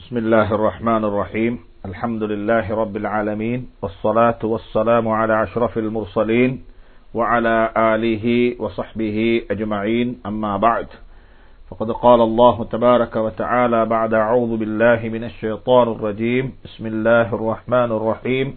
بسم الله الرحمن الرحيم الحمد لله رب العالمين والصلاة والسلام على أشرف المرسلين وعلى آله وصحبه أجمعين أما بعد فقد قال الله تبارك وتعالى بعد أعوذ بالله من الشيطان الرجيم بسم الله الرحمن الرحيم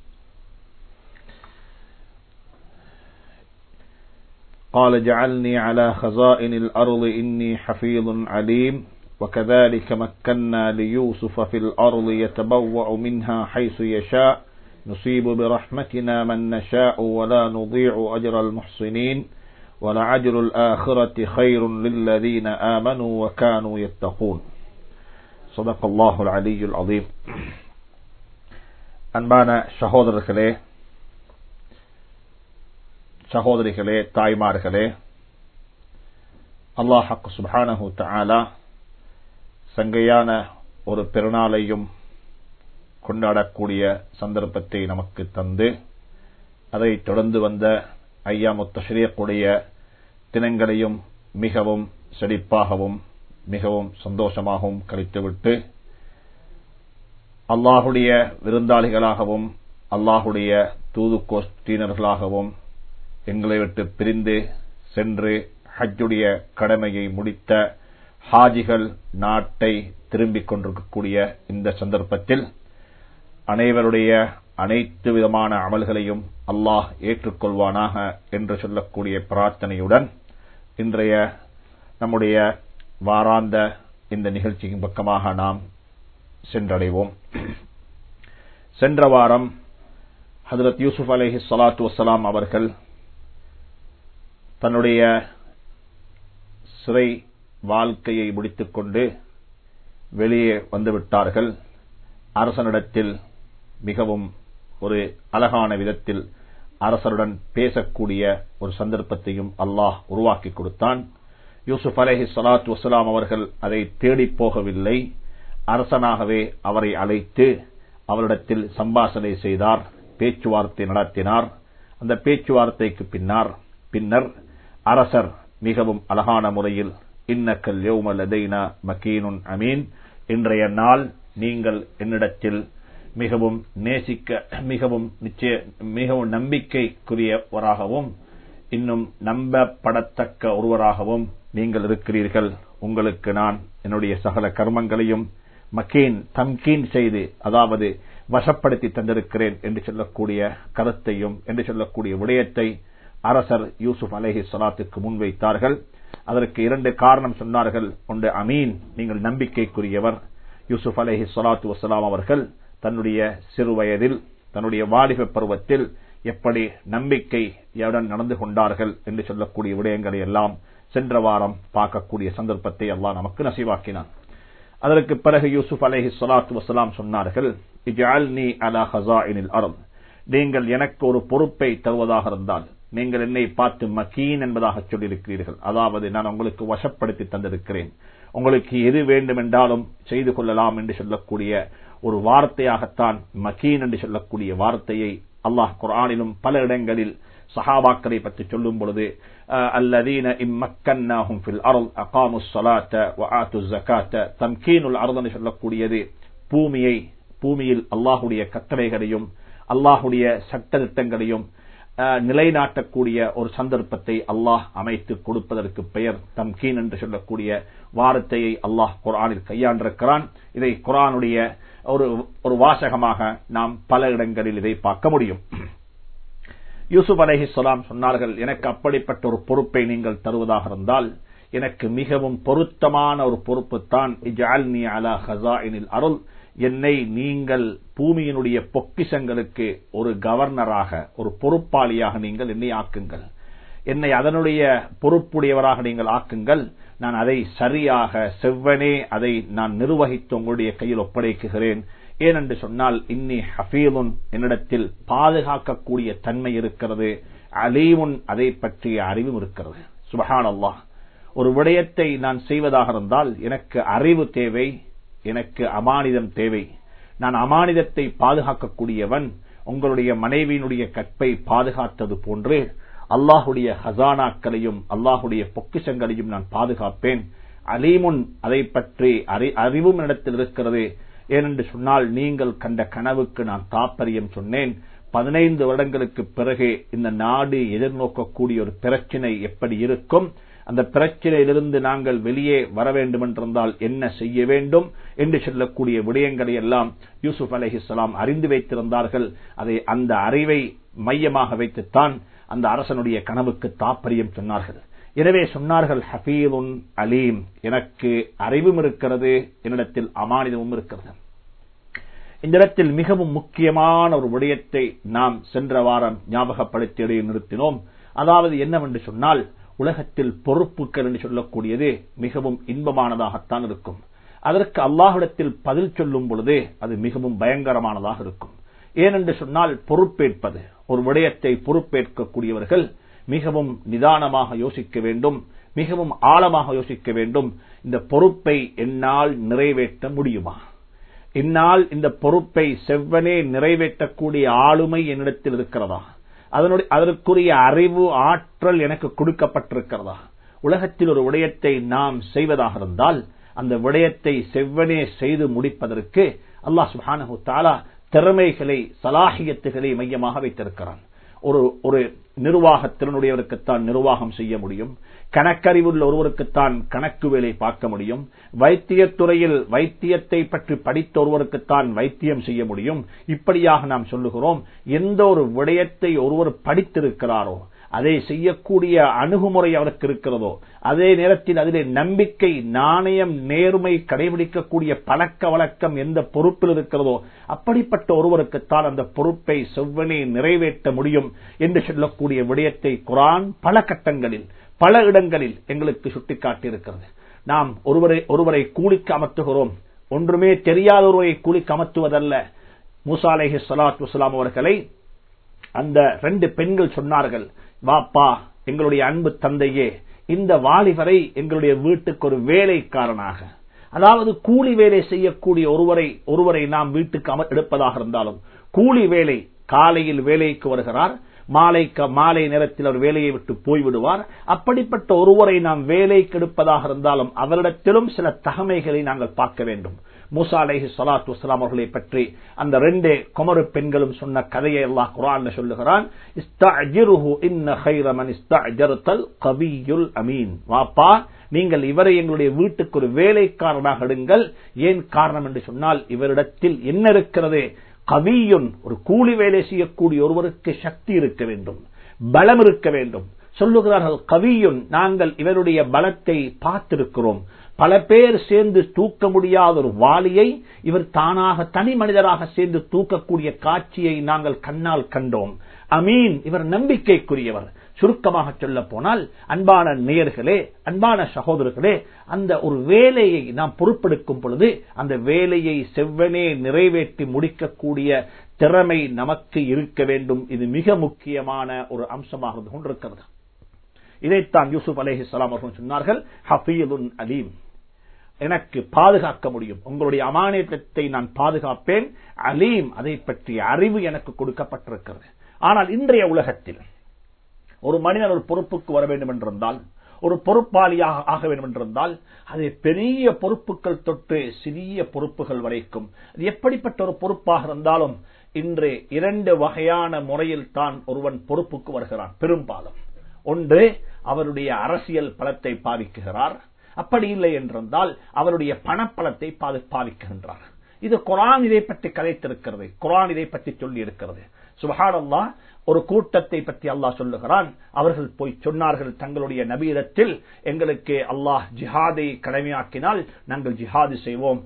قال جعلني على خزائن الأرض إني حفيظ عليم وكذلك مكنا ليوسف في الأرض يتبوأ منها حيث يشاء نصيب برحمتنا من نشاء ولا نضيع أجر المحسنين ولعجر الآخرة خير للذين آمنوا وكانوا يتقون صدق الله العلي العظيم அன்பான சகோதரர்களே சகோதரிகளே தாய்மார்களே அல்லாஹ் சுபானஹு தஆலா சங்கையான ஒரு பெருநாளையும் கொண்டாடக்கூடிய சந்தர்ப்பத்தை நமக்கு தந்து அதை தொடர்ந்து வந்த ஐயாமு தஷ்ரீக்குடைய தினங்களையும் மிகவும் செழிப்பாகவும் மிகவும் சந்தோஷமாகவும் கழித்துவிட்டு அல்லாஹுடைய விருந்தாளிகளாகவும் அல்லாஹுடைய தூது கோஷ்டினர்களாகவும் எங்களை விட்டு பிரிந்து சென்று ஹஜ்ஜுடைய கடமையை முடித்த ஹாஜிகள் நாட்டை திரும்பிக் கொண்டிருக்கக்கூடிய இந்த சந்தர்ப்பத்தில் அனைவருடைய அனைத்து விதமான அமல்களையும் அல்லாஹ் ஏற்றுக்கொள்வானாக என்று சொல்லக்கூடிய பிரார்த்தனையுடன் இன்றைய நம்முடைய வாராந்த இந்த நிகழ்ச்சியின் பக்கமாக நாம் சென்றடைவோம் சென்ற வாரம் ஹதரத் யூசுப் அலஹி சலாத்து வசலாம் அவர்கள் தன்னுடைய சிறை வாழ்க்கையை முடித்துக் கொண்டு வெளியே வந்துவிட்டார்கள் அரசனிடத்தில் மிகவும் ஒரு அழகான விதத்தில் அரசருடன் பேசக்கூடிய ஒரு சந்தர்ப்பத்தையும் அல்லாஹ் உருவாக்கி கொடுத்தான் யூசுப் அலஹி சலாத்து வசலாம் அவர்கள் அதை தேடிப் போகவில்லை அரசனாகவே அவரை அழைத்து அவரிடத்தில் சம்பாசனை செய்தார் பேச்சுவார்த்தை நடத்தினார் அந்த பேச்சுவார்த்தைக்கு பின்னர் பின்னர் அரசர் மிகவும் அழகான முறையில் இன்னக்கல் யௌமலதைனா மக்கீனுன் அமீன் இன்றைய நாள் நீங்கள் என்னிடத்தில் மிகவும் நேசிக்க மிகவும் நிச்சய மிகவும் நம்பிக்கைக்குரியவராகவும் இன்னும் நம்பப்படத்தக்க ஒருவராகவும் நீங்கள் இருக்கிறீர்கள் உங்களுக்கு நான் என்னுடைய சகல கர்மங்களையும் மக்கீன் தம்கீன் செய்து அதாவது வசப்படுத்தி தந்திருக்கிறேன் என்று சொல்லக்கூடிய கருத்தையும் என்று சொல்லக்கூடிய விடயத்தை அரசர் யூசுப் அலேஹி சலாத்துக்கு முன்வைத்தார்கள் அதற்கு இரண்டு காரணம் சொன்னார்கள் ஒன்று அமீன் நீங்கள் நம்பிக்கைக்குரியவர் யூசுப் அலேஹி சலாத்து வசலாம் அவர்கள் தன்னுடைய சிறு வயதில் தன்னுடைய வாலிப பருவத்தில் எப்படி நம்பிக்கையுடன் நடந்து கொண்டார்கள் என்று சொல்லக்கூடிய விடயங்களை எல்லாம் சென்ற வாரம் பார்க்கக்கூடிய சந்தர்ப்பத்தை எல்லாம் நமக்கு நசிவாக்கினான் அதற்கு பிறகு யூசுப் அலேஹி சலாத்து வசலாம் சொன்னார்கள் நீ அலா ஹசாஇனில் அறம் நீங்கள் எனக்கு ஒரு பொறுப்பை தருவதாக இருந்தால் நீங்கள் என்னை பார்த்து மக்கீன் என்பதாக சொல்லியிருக்கிறீர்கள் அதாவது நான் உங்களுக்கு வசப்படுத்தி தந்திருக்கிறேன் உங்களுக்கு எது வேண்டும் என்றாலும் செய்து கொள்ளலாம் என்று சொல்லக்கூடிய ஒரு வார்த்தையாகத்தான் மக்கீன் என்று சொல்லக்கூடிய வார்த்தையை அல்லாஹ் குரானிலும் பல இடங்களில் சஹாபாக்களை பற்றி சொல்லும் பொழுது அல்லதீன இம்மக்கன்னாஹும் ஃபில் அருள் அகாமு ஸலாத்த வஆத்து ஸகாத்த தம்கீனுல் அர்த் என்று சொல்லக்கூடியது பூமியை பூமியில் அல்லாஹ்வுடைய கட்டளைகளையும் அல்லாஹ்வுடைய சட்ட திட்டங்களையும் நிலைநாட்டக்கூடிய ஒரு சந்தர்ப்பத்தை அல்லாஹ் அமைத்து கொடுப்பதற்கு பெயர் தம்கீன் என்று சொல்லக்கூடிய வார்த்தையை அல்லாஹ் குரானில் கையாண்டிருக்கிறான் இதை குரானுடைய ஒரு ஒரு வாசகமாக நாம் பல இடங்களில் இதை பார்க்க முடியும் யூசுப் அலஹி சொலாம் சொன்னார்கள் எனக்கு அப்படிப்பட்ட ஒரு பொறுப்பை நீங்கள் தருவதாக இருந்தால் எனக்கு மிகவும் பொருத்தமான ஒரு பொறுப்பு தான் அலா ஹசாயினில் அருள் என்னை நீங்கள் பூமியினுடைய பொக்கிஷங்களுக்கு ஒரு கவர்னராக ஒரு பொறுப்பாளியாக நீங்கள் என்னை ஆக்குங்கள் என்னை அதனுடைய பொறுப்புடையவராக நீங்கள் ஆக்குங்கள் நான் அதை சரியாக செவ்வனே அதை நான் நிர்வகித்து உங்களுடைய கையில் ஒப்படைக்குகிறேன் ஏனென்று சொன்னால் இன்னி ஹபீலுன் என்னிடத்தில் பாதுகாக்கக்கூடிய தன்மை இருக்கிறது அலீமுன் அதை பற்றிய அறிவும் இருக்கிறது சுபஹான் அல்லாஹ் ஒரு விடயத்தை நான் செய்வதாக இருந்தால் எனக்கு அறிவு தேவை எனக்கு அமானிதம் தேவை நான் அமானிதத்தை பாதுகாக்கக்கூடியவன் உங்களுடைய மனைவியினுடைய கற்பை பாதுகாத்தது போன்று அல்லாஹுடைய ஹசானாக்களையும் அல்லாஹுடைய பொக்கிஷங்களையும் நான் பாதுகாப்பேன் அலீமுன் அதை பற்றி அறிவும் இடத்தில் இருக்கிறது ஏனென்று சொன்னால் நீங்கள் கண்ட கனவுக்கு நான் தாப்பரியம் சொன்னேன் பதினைந்து வருடங்களுக்கு பிறகு இந்த நாடு எதிர்நோக்கக்கூடிய ஒரு பிரச்சினை எப்படி இருக்கும் அந்த பிரச்சனையிலிருந்து நாங்கள் வெளியே வர வேண்டும் என்றிருந்தால் என்ன செய்ய வேண்டும் என்று சொல்லக்கூடிய விடயங்களை எல்லாம் யூசுப் அலஹிஸ்லாம் அறிந்து வைத்திருந்தார்கள் அதை அந்த அறிவை மையமாக வைத்துத்தான் அந்த அரசனுடைய கனவுக்கு தாப்பரியம் சொன்னார்கள் எனவே சொன்னார்கள் ஹபீதுன் அலீம் எனக்கு அறிவும் இருக்கிறது என்னிடத்தில் அமானிதமும் இருக்கிறது இந்த இடத்தில் மிகவும் முக்கியமான ஒரு விடயத்தை நாம் சென்ற வாரம் ஞாபகப்படுத்தி நிறுத்தினோம் அதாவது என்னவென்று சொன்னால் உலகத்தில் பொறுப்புகள் என்று சொல்லக்கூடியது மிகவும் இன்பமானதாகத்தான் இருக்கும் அதற்கு அல்லாஹிடத்தில் பதில் சொல்லும் பொழுது அது மிகவும் பயங்கரமானதாக இருக்கும் ஏனென்று சொன்னால் பொறுப்பேற்பது ஒரு விடயத்தை பொறுப்பேற்கக்கூடியவர்கள் மிகவும் நிதானமாக யோசிக்க வேண்டும் மிகவும் ஆழமாக யோசிக்க வேண்டும் இந்த பொறுப்பை என்னால் நிறைவேற்ற முடியுமா என்னால் இந்த பொறுப்பை செவ்வனே நிறைவேற்றக்கூடிய ஆளுமை என்னிடத்தில் இருக்கிறதா அதனுடைய அதற்குரிய அறிவு ஆற்றல் எனக்கு கொடுக்கப்பட்டிருக்கிறதா உலகத்தில் ஒரு விடயத்தை நாம் செய்வதாக இருந்தால் அந்த விடயத்தை செவ்வனே செய்து முடிப்பதற்கு அல்லாஹ் சுஹானு தாலா திறமைகளை சலாகியத்துகளை மையமாக வைத்திருக்கிறான் ஒரு ஒரு நிர்வாகத்திறனுடையவருக்குத்தான் நிர்வாகம் செய்ய முடியும் கணக்கறிவுள்ள ஒருவருக்குத்தான் கணக்கு வேலை பார்க்க முடியும் வைத்தியத்துறையில் வைத்தியத்தை பற்றி படித்த ஒருவருக்குத்தான் வைத்தியம் செய்ய முடியும் இப்படியாக நாம் சொல்லுகிறோம் எந்த ஒரு விடயத்தை ஒருவர் படித்திருக்கிறாரோ அதை செய்யக்கூடிய அணுகுமுறை அவருக்கு இருக்கிறதோ அதே நேரத்தில் அதிலே நம்பிக்கை நாணயம் நேர்மை கடைபிடிக்கக்கூடிய பழக்க வழக்கம் எந்த பொறுப்பில் இருக்கிறதோ அப்படிப்பட்ட ஒருவருக்குத்தான் அந்த பொறுப்பை செவ்வனே நிறைவேற்ற முடியும் என்று சொல்லக்கூடிய விடயத்தை குரான் பல கட்டங்களில் பல இடங்களில் எங்களுக்கு சுட்டிக்காட்டியிருக்கிறது நாம் ஒருவரை ஒருவரை கூலிக்கு அமர்த்துகிறோம் ஒன்றுமே தெரியாத ஒருவரை கூலிக்கு அமர்த்துவதல்ல மூசா அலேஹி சலாத் வசலாம் அவர்களை அந்த ரெண்டு பெண்கள் சொன்னார்கள் வாப்பா எங்களுடைய அன்பு தந்தையே இந்த வாலிபரை எங்களுடைய வீட்டுக்கு ஒரு வேலைக்காரனாக அதாவது கூலி வேலை செய்யக்கூடிய ஒருவரை ஒருவரை நாம் வீட்டுக்கு அமர் எடுப்பதாக இருந்தாலும் கூலி வேலை காலையில் வேலைக்கு வருகிறார் மாலைக்கு மாலை நேரத்தில் அவர் வேலையை விட்டு போய்விடுவார் அப்படிப்பட்ட ஒருவரை நாம் வேலைக்கு எடுப்பதாக இருந்தாலும் அவரிடத்திலும் சில தகமைகளை நாங்கள் பார்க்க வேண்டும் மூசா அலேஹி சலாத்து வலாம் அவர்களை பற்றி அந்த ரெண்டு குமரு பெண்களும் சொன்ன கதையை எல்லாம் குரான் சொல்லுகிறான் அமீன் வாப்பா நீங்கள் இவரை எங்களுடைய வீட்டுக்கு ஒரு வேலைக்காரனாக எடுங்கள் ஏன் காரணம் என்று சொன்னால் இவரிடத்தில் என்ன இருக்கிறது கவியுன் ஒரு கூலி வேலை செய்யக்கூடிய ஒருவருக்கு சக்தி இருக்க வேண்டும் பலம் இருக்க வேண்டும் சொல்லுகிறார்கள் கவியுன் நாங்கள் இவருடைய பலத்தை பார்த்திருக்கிறோம் பல பேர் சேர்ந்து தூக்க முடியாத ஒரு வாளியை இவர் தானாக தனி மனிதராக சேர்ந்து தூக்கக்கூடிய காட்சியை நாங்கள் கண்ணால் கண்டோம் அமீன் இவர் நம்பிக்கைக்குரியவர் சுருக்கமாக சொல்ல போனால் அன்பான நேயர்களே அன்பான சகோதரர்களே அந்த ஒரு வேலையை நாம் பொறுப்பெடுக்கும் பொழுது அந்த வேலையை செவ்வனே நிறைவேற்றி முடிக்கக்கூடிய திறமை நமக்கு இருக்க வேண்டும் இது மிக முக்கியமான ஒரு அம்சமாக இருந்து கொண்டிருக்கிறது இதைத்தான் யூசுப் அலேஹி சலாம் அவர்கள் சொன்னார்கள் ஹஃபீதுன் அலீம் எனக்கு பாதுகாக்க முடியும் உங்களுடைய அமானியத்தை நான் பாதுகாப்பேன் அலீம் அதை பற்றிய அறிவு எனக்கு கொடுக்கப்பட்டிருக்கிறது ஆனால் இன்றைய உலகத்தில் ஒரு மனிதன் ஒரு பொறுப்புக்கு வர வேண்டும் என்றிருந்தால் ஒரு பொறுப்பாளியாக ஆக வேண்டும் என்றிருந்தால் அது பெரிய பொறுப்புகள் தொட்டு சிறிய பொறுப்புகள் வரைக்கும் அது எப்படிப்பட்ட ஒரு பொறுப்பாக இருந்தாலும் இன்று இரண்டு வகையான முறையில் தான் ஒருவன் பொறுப்புக்கு வருகிறான் பெரும்பாலும் ஒன்று அவருடைய அரசியல் பலத்தை பாவிக்குகிறார் அப்படி இல்லை என்றிருந்தால் அவருடைய பணப்பலத்தை பாவிக்கின்றார் இது குரான் இதை பற்றி கதைத்திருக்கிறது குரான் இதை பற்றி சொல்லி இருக்கிறது சுபஹானல்லா ஒரு கூட்டத்தை பற்றி அல்லாஹ் சொல்லுகிறான் அவர்கள் போய் சொன்னார்கள் தங்களுடைய நபீரத்தில் எங்களுக்கு அல்லாஹ் ஜிஹாதை கடமையாக்கினால் நாங்கள் ஜிஹாது செய்வோம்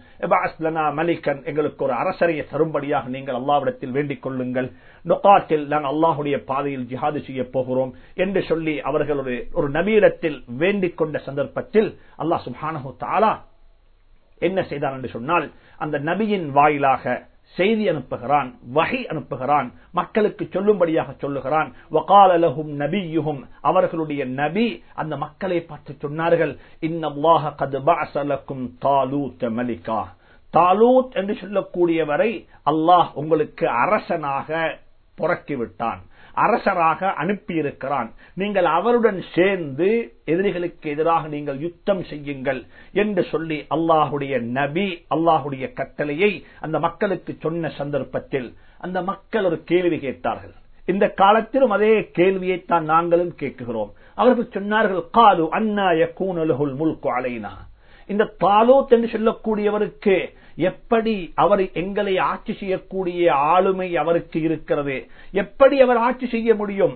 மலிகன் எங்களுக்கு ஒரு அரசரையை தரும்படியாக நீங்கள் அல்லாவிடத்தில் வேண்டிக் கொள்ளுங்கள் நொக்காத்தில் நாங்கள் அல்லாஹுடைய பாதையில் ஜிஹாது செய்ய போகிறோம் என்று சொல்லி அவர்கள் ஒரு ஒரு நபீரத்தில் வேண்டிக் கொண்ட சந்தர்ப்பத்தில் அல்லாஹ் சுபானு தாலா என்ன செய்தான் என்று சொன்னால் அந்த நபியின் வாயிலாக செய்தி அனுப்புகிறான் வகை அனுப்புகிறான் மக்களுக்கு சொல்லும்படியாக சொல்லுகிறான் வகாலலகும் நபியுகும் அவர்களுடைய நபி அந்த மக்களை பார்த்து சொன்னார்கள் இன்னல்லாஹ கது பாசலக்கும் தாலூத் மலிகா தாலூத் என்று சொல்லக்கூடியவரை அல்லாஹ் உங்களுக்கு அரசனாக புறக்கிவிட்டான் அரசராக அனுப்பியிருக்கிறான் நீங்கள் அவருடன் சேர்ந்து எதிரிகளுக்கு எதிராக நீங்கள் யுத்தம் செய்யுங்கள் என்று சொல்லி அல்லாஹுடைய நபி அல்லாஹுடைய கட்டளையை அந்த மக்களுக்கு சொன்ன சந்தர்ப்பத்தில் அந்த மக்கள் ஒரு கேள்வி கேட்டார்கள் இந்த காலத்திலும் அதே கேள்வியைத்தான் நாங்களும் கேட்குகிறோம் அவர்கள் சொன்னார்கள் காலு அண்ணா யக்கூனலுகுல் முல்கு அலைனா இந்த தாலூத் என்று சொல்லக்கூடியவருக்கு எப்படி அவர் எங்களை ஆட்சி செய்யக்கூடிய ஆளுமை அவருக்கு இருக்கிறது எப்படி அவர் ஆட்சி செய்ய முடியும்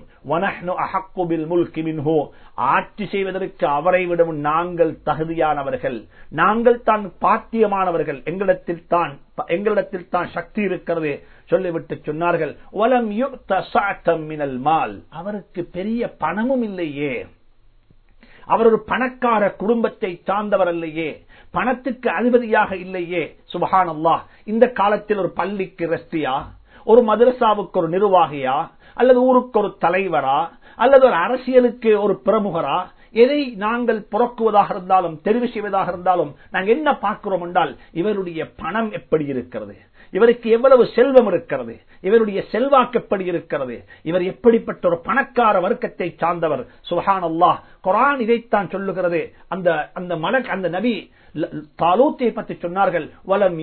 ஆட்சி செய்வதற்கு அவரை விடவும் நாங்கள் தகுதியானவர்கள் நாங்கள் தான் பாத்தியமானவர்கள் எங்களிடத்தில் தான் எங்களிடத்தில் தான் சக்தி இருக்கிறது சொல்லிவிட்டு சொன்னார்கள் வலம் மினல் மால் அவருக்கு பெரிய பணமும் இல்லையே அவர் ஒரு பணக்கார குடும்பத்தை சார்ந்தவர் அல்லையே பணத்துக்கு அதிபதியாக இல்லையே சுபஹான் அல்லாஹ் இந்த காலத்தில் ஒரு பள்ளிக்கு ரெஸ்டியா ஒரு மதரசாவுக்கு ஒரு நிர்வாகியா அல்லது ஊருக்கு ஒரு தலைவரா அல்லது ஒரு அரசியலுக்கு ஒரு பிரமுகரா எதை நாங்கள் புறக்குவதாக இருந்தாலும் தெரிவு செய்வதாக இருந்தாலும் நாங்கள் என்ன பார்க்கிறோம் என்றால் இவருடைய பணம் எப்படி இருக்கிறது இவருக்கு எவ்வளவு செல்வம் இருக்கிறது இவருடைய செல்வாக்கு எப்படி இருக்கிறது இவர் எப்படிப்பட்ட ஒரு பணக்கார வர்க்கத்தை சார்ந்தவர் சுஹான் அல்லாஹ் குரான் இதைத்தான் சொல்லுகிறது அந்த அந்த மலக் அந்த நபி தாலூத்தை பற்றி சொன்னார்கள் வலம்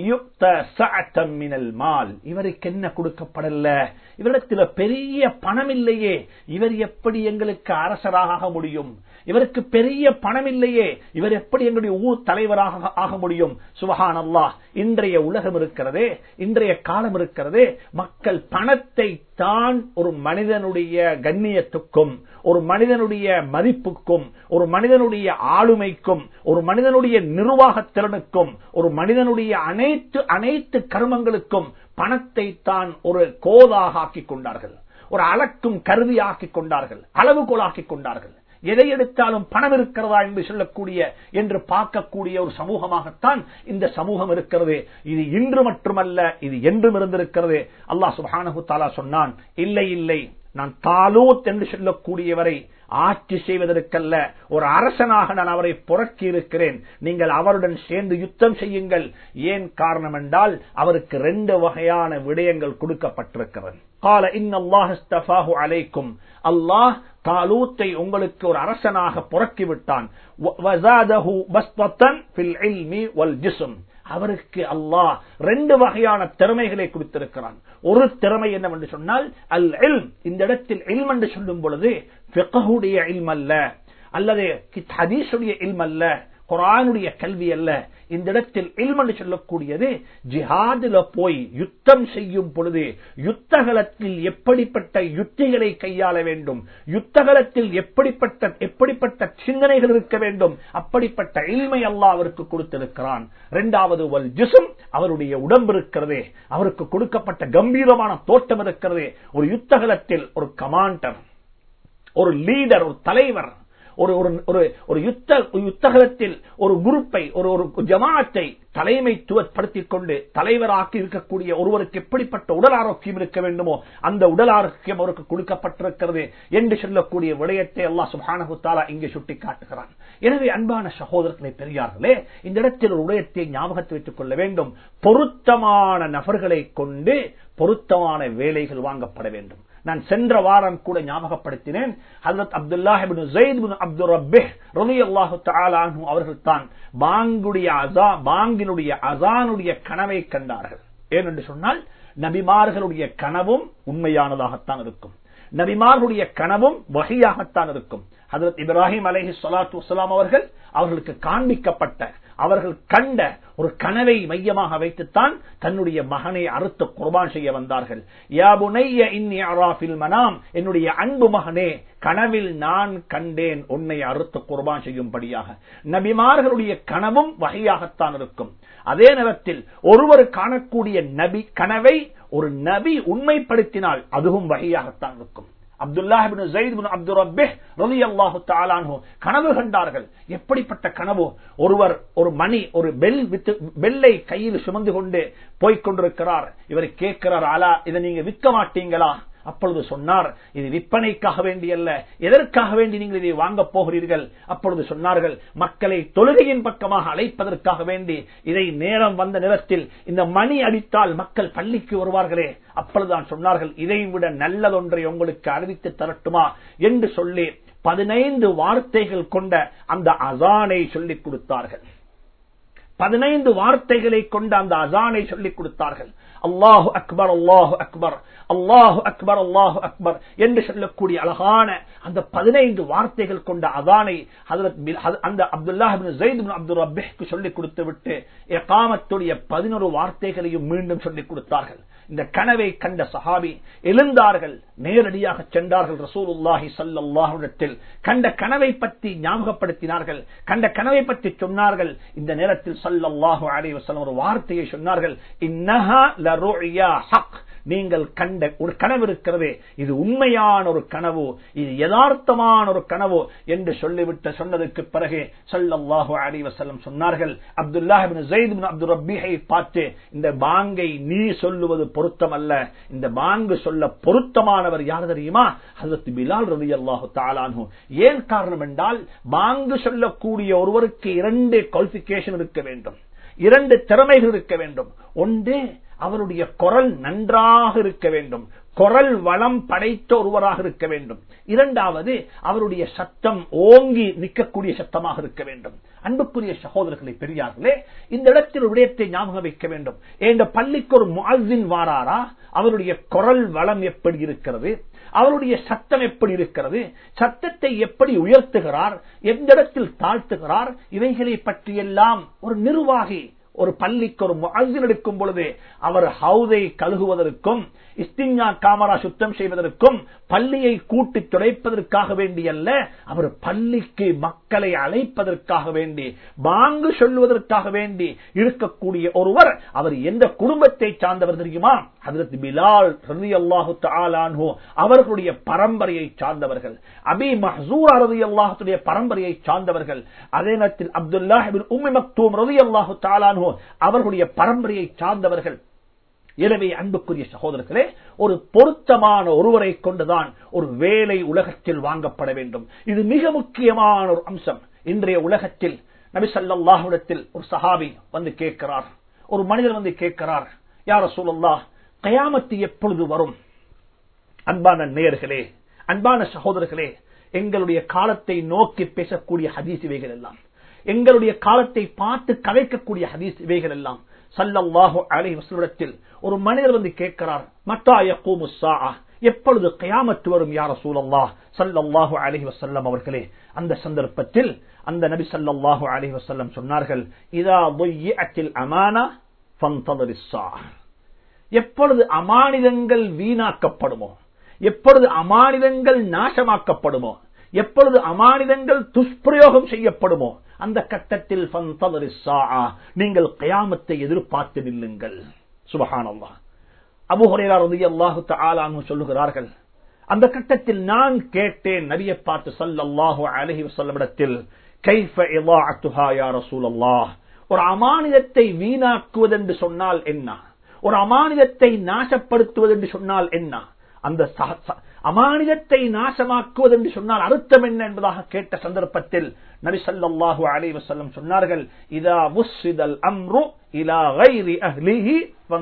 மினல் மால் இவருக்கு என்ன கொடுக்கப்படல இவரிடத்தில் பெரிய பணம் இல்லையே இவர் எப்படி எங்களுக்கு அரசராக ஆக முடியும் இவருக்கு பெரிய பணம் இல்லையே இவர் எப்படி எங்களுடைய ஊர் தலைவராக ஆக முடியும் சுபஹான் அல்லாஹ் இன்றைய உலகம் இருக்கிறதே இன்றைய காலம் இருக்கிறதே மக்கள் பணத்தை தான் ஒரு மனிதனுடைய கண்ணியத்துக்கும் ஒரு மனிதனுடைய மதிப்புக்கும் ஒரு மனிதனுடைய ஆளுமைக்கும் ஒரு மனிதனுடைய நிர்வாக திறனுக்கும் ஒரு மனிதனுடைய அனைத்து அனைத்து கர்மங்களுக்கும் பணத்தை தான் ஒரு கோதாக ஆக்கிக் கொண்டார்கள் ஒரு அளக்கும் கருவி ஆக்கிக் கொண்டார்கள் அளவுகோல் ஆக்கிக் கொண்டார்கள் எதை எடுத்தாலும் பணம் இருக்கிறதா என்று சொல்லக்கூடிய என்று பார்க்கக்கூடிய ஒரு சமூகமாகத்தான் இந்த சமூகம் இருக்கிறது இது இன்று மட்டுமல்ல இது என்றும் இருந்திருக்கிறது அல்லாஹ் சுபானு தாலா சொன்னான் இல்லை இல்லை நான் தாலூத் என்று சொல்லக்கூடியவரை ஆட்சி செய்வதற்கல்ல ஒரு அரசனாக நான் அவரை புறக்கி இருக்கிறேன் நீங்கள் அவருடன் சேர்ந்து யுத்தம் செய்யுங்கள் ஏன் காரணம் என்றால் அவருக்கு ரெண்டு வகையான விடயங்கள் கொடுக்கப்பட்டிருக்கிறது கால இன்னல்லாஹு அலைக்கும் அல்லாஹ் தாலூத்தை உங்களுக்கு ஒரு அரசனாக புறக்கி விட்டான் அவருக்கு அல்லாஹ் ரெண்டு வகையான திறமைகளை கொடுத்திருக்கிறான் ஒரு திறமை என்னவென்று சொன்னால் அல் இல்ம் இந்த இடத்தில் இல்ம் என்று சொல்லும் பொழுது பிகஹுடைய இல்ம் அல்ல அல்லது ஹதீஸுடைய இல்ம் அல்ல குரானுடைய கல்வி அல்ல இந்த இடத்தில் இல்மன்னு சொல்லக்கூடியது ஜிஹாதுல போய் யுத்தம் செய்யும் பொழுது யுத்தகலத்தில் எப்படிப்பட்ட யுத்திகளை கையாள வேண்டும் யுத்தகலத்தில் எப்படிப்பட்ட எப்படிப்பட்ட சிந்தனைகள் இருக்க வேண்டும் அப்படிப்பட்ட இல்மை அல்லா அவருக்கு கொடுத்திருக்கிறான் இரண்டாவது வல் ஜிசும் அவருடைய உடம்பு இருக்கிறதே அவருக்கு கொடுக்கப்பட்ட கம்பீரமான தோட்டம் இருக்கிறதே ஒரு யுத்தகலத்தில் ஒரு கமாண்டர் ஒரு லீடர் ஒரு தலைவர் ஒரு ஒரு யுத்த யுத்தகத்தில் ஒரு குரூப்பை ஒரு ஒரு ஜமாத்தை தலைமைத்துவப்படுத்திக் கொண்டு தலைவராக்கி இருக்கக்கூடிய ஒருவருக்கு எப்படிப்பட்ட உடல் ஆரோக்கியம் இருக்க வேண்டுமோ அந்த உடல் ஆரோக்கியம் அவருக்கு கொடுக்கப்பட்டிருக்கிறது என்று சொல்லக்கூடிய விடயத்தை அல்லா சுபானகு தாலா இங்கே சுட்டி காட்டுகிறான் எனவே அன்பான சகோதரர்களை பெரியார்களே இந்த இடத்தில் ஒரு உடயத்தை ஞாபகத்தை வைத்துக் கொள்ள வேண்டும் பொருத்தமான நபர்களை கொண்டு பொருத்தமான வேலைகள் வாங்கப்பட வேண்டும் நான் சென்ற வாரம் கூட ஞாபகப்படுத்தினேன் Hazrat Abdullah ibn Zaid Abdul Rabbih ரவி அல்லாஹு தாலானு அவர்கள் தான் பாங்குடைய அசா பாங்கினுடைய அசானுடைய கனவை கண்டார்கள் ஏனென்று சொன்னால் நபிமார்களுடைய கனவும் உண்மையானதாகத்தான் இருக்கும் நபிமார்களுடைய கனவும் வகையாகத்தான் இருக்கும் ஹதரத் இப்ராஹிம் அலஹி சொலாத்து வலாம் அவர்கள் அவர்களுக்கு காண்பிக்கப்பட்ட அவர்கள் கண்ட ஒரு கனவை மையமாக வைத்துத்தான் தன்னுடைய மகனை அறுத்து குர்பான் செய்ய வந்தார்கள் மனாம் என்னுடைய அன்பு மகனே கனவில் நான் கண்டேன் உன்னை அறுத்து குர்பான் செய்யும்படியாக நபிமார்களுடைய கனவும் வகையாகத்தான் இருக்கும் அதே நேரத்தில் ஒருவர் காணக்கூடிய நபி கனவை ஒரு நபி உண்மைப்படுத்தினால் அதுவும் வகையாகத்தான் இருக்கும் அப்துல்லாஹிபின் ஜெயித் அப்துல் ரபே ரவி அல்லாஹு தாலானோ கனவு கண்டார்கள் எப்படிப்பட்ட கனவு ஒருவர் ஒரு மணி ஒரு பெல் வித்து பெல்லை கையில் சுமந்து கொண்டு போய்கொண்டிருக்கிறார் இவர் கேட்கிறார் ஆலா இதை நீங்க விற்க மாட்டீங்களா அப்பொழுது சொன்னார் இது விற்பனைக்காக வேண்டி அல்ல எதற்காக வேண்டி நீங்கள் இதை வாங்க போகிறீர்கள் அப்பொழுது சொன்னார்கள் மக்களை தொழுகையின் பக்கமாக அழைப்பதற்காக வேண்டி இதை நேரம் வந்த நேரத்தில் இந்த மணி அடித்தால் மக்கள் பள்ளிக்கு வருவார்களே அப்பொழுதுதான் சொன்னார்கள் இதை விட நல்லதொன்றை உங்களுக்கு அறிவித்து தரட்டுமா என்று சொல்லி பதினைந்து வார்த்தைகள் கொண்ட அந்த அசானை சொல்லிக் கொடுத்தார்கள் பதினைந்து வார்த்தைகளை கொண்ட அந்த அசானை சொல்லிக் கொடுத்தார்கள் அல்லாஹு அக்பர் அல்லாஹு அக்பர் அல்லாஹு அக்பர் அல்லாஹு அக்பர் என்று சொல்லக்கூடிய அழகான அந்த பதினைந்து வார்த்தைகள் கொண்ட அதானை அந்த அப்துல்லாஹ் அப்துல் ரபிக்கு சொல்லிக் கொடுத்து விட்டு எகாமத்துடைய பதினொரு வார்த்தைகளையும் மீண்டும் சொல்லிக் கொடுத்தார்கள் இந்த கனவை கண்ட சஹாபி எழுந்தார்கள் நேரடியாக சென்றார்கள் ரசூலுல்லாஹி சல்லாஹுடத்தில் கண்ட கனவை பற்றி ஞாபகப்படுத்தினார்கள் கண்ட கனவை பற்றி சொன்னார்கள் இந்த நேரத்தில் சல்லல்லாஹு அலைஹி வஸல்லம் ஒரு வார்த்தையை சொன்னார்கள் இன்னஹா லருயா ஹக் நீங்கள் கண்ட ஒரு கனவு இருக்கிறது இது உண்மையான ஒரு கனவு இது யதார்த்தமான ஒரு கனவு என்று சொல்லிவிட்டு சொன்னதுக்கு பிறகு சல்லல்லாஹு அலைஹி வஸல்லம் சொன்னார்கள் அப்துல்லாஹ் இப்னு ஸைத் இப்னு அப்துல் ரப்பீஹை பார்த்து இந்த பாங்கை நீ சொல்லுவது பொருத்தம் அல்ல இந்த பாங்கு சொல்ல பொருத்தமானவர் யார் தெரியுமா ஹஜரத் பிலால் ரலியல்லாஹு தஆலா அன்ஹு ஏன் காரணம் என்றால் பாங்கு சொல்லக்கூடிய ஒருவருக்கு இரண்டு குவாலிபிகேஷன் இருக்க வேண்டும் இரண்டு திறமைகள் இருக்க வேண்டும் ஒன்று அவருடைய குரல் நன்றாக இருக்க வேண்டும் குரல் வளம் படைத்த ஒருவராக இருக்க வேண்டும் இரண்டாவது அவருடைய சத்தம் ஓங்கி நிற்கக்கூடிய சத்தமாக இருக்க வேண்டும் அன்புக்குரிய சகோதரர்களை பெரியார்களே இந்த இடத்தில் ஒரு விடயத்தை ஞாபகம் வைக்க வேண்டும் என்ற பள்ளிக்கு ஒரு முஅஸ்ஸின் வாராரா அவருடைய குரல் வளம் எப்படி இருக்கிறது அவருடைய சத்தம் எப்படி இருக்கிறது சத்தத்தை எப்படி உயர்த்துகிறார் எந்த இடத்தில் தாழ்த்துகிறார் இவைகளை பற்றியெல்லாம் ஒரு நிர்வாகி ஒரு பள்ளிக்கு ஒரு முஅஸ்ஸின் எடுக்கும் பொழுது அவர் ஹவுதை கழுகுவதற்கும் இஸ்திஞ்சா காமரா சுத்தம் செய்வதற்கும் பள்ளியை கூட்டி துடைப்பதற்காக வேண்டி அல்ல அவர் பள்ளிக்கு மக்களை அழைப்பதற்காக வேண்டி பாங்கு சொல்லுவதற்காக வேண்டி இருக்கக்கூடிய ஒருவர் அவர் எந்த குடும்பத்தை சார்ந்தவர் தெரியுமா அதற்கு பிலால் ரதி அல்லாஹு தாலான்ஹோ அவர்களுடைய பரம்பரையை சார்ந்தவர்கள் அபி மஹசூர் ரதி அல்லாஹுடைய பரம்பரையை சார்ந்தவர்கள் அதே நேரத்தில் அப்துல்லாஹிபின் உம்மி மக்தூம் ரதி அல்லாஹு தாலான்ஹோ அவர்களுடைய பரம்பரையை சார்ந்தவர்கள் எனவே அன்புக்குரிய சகோதரர்களே ஒரு பொருத்தமான ஒருவரை கொண்டுதான் ஒரு வேலை உலகத்தில் வாங்கப்பட வேண்டும் இது மிக முக்கியமான ஒரு அம்சம் இன்றைய உலகத்தில் நபி சல்லாஹுடத்தில் ஒரு சஹாபி வந்து கேட்கிறார் ஒரு மனிதர் வந்து கேட்கிறார் யார சூழல்லா கயாமத்து எப்பொழுது வரும் அன்பான நேயர்களே அன்பான சகோதரர்களே எங்களுடைய காலத்தை நோக்கி பேசக்கூடிய ஹதீஸ் இவைகள் எல்லாம் எங்களுடைய காலத்தை பார்த்து கலைக்கக்கூடிய ஹதீஸ் இவைகள் எல்லாம் சல்லல்லாஹு அலைஹி வஸல்லத்தில் ஒரு மனிதர் வந்து கேட்கிறார் மத்தா யகூமு ஸாஅ எப்பொழுது கயாமத்து வரும் யா ரசூலல்லாஹ் ஸல்லல்லாஹு அலைஹி வஸல்லம் அவர்களே அந்த சந்தர்ப்பத்தில் அந்த நபி ஸல்லல்லாஹு அலைஹி வஸல்லம் சொன்னார்கள் இதா ضيعتில் அமானா ஃபந்ததரிஸ் ஸாஅ எப்பொழுது அமானிதங்கள் வீணாக்கப்படுமோ எப்பொழுது அமானிதங்கள் நாசமாக்கப்படுமோ எப்பொழுது அமானிதங்கள் துஷ்பிரயோகம் செய்யப்படுமோ அந்த கட்டத்தில் நீங்கள் கயாமத்தை எதிர்பார்த்து நில்லுங்கள் சுபஹானல்லா அபுஹரேரா ரதி அல்லாஹு தாலான்னு சொல்லுகிறார்கள் அந்த கட்டத்தில் நான் கேட்டேன் நபியை பார்த்து சல்லல்லாஹு அலஹி வசல்லமிடத்தில் கைஃப இதாஅத்துஹா யா ரசூலல்லாஹ் ஒரு அமானிதத்தை வீணாக்குவது என்று சொன்னால் என்ன ஒரு அமானிதத்தை நாசப்படுத்துவது என்று சொன்னால் என்ன அந்த அமானிதத்தை நாசமாக்குவது என்று சொன்னால் அர்த்தம் என்ன என்பதாக கேட்ட சந்தர்ப்பத்தில் நபி சல்லாஹூ அலி வசல்லம் சொன்னார்கள் இதா முஸ்ஸிதல் அம்ரு இலா கைரி அஹ்லிஹி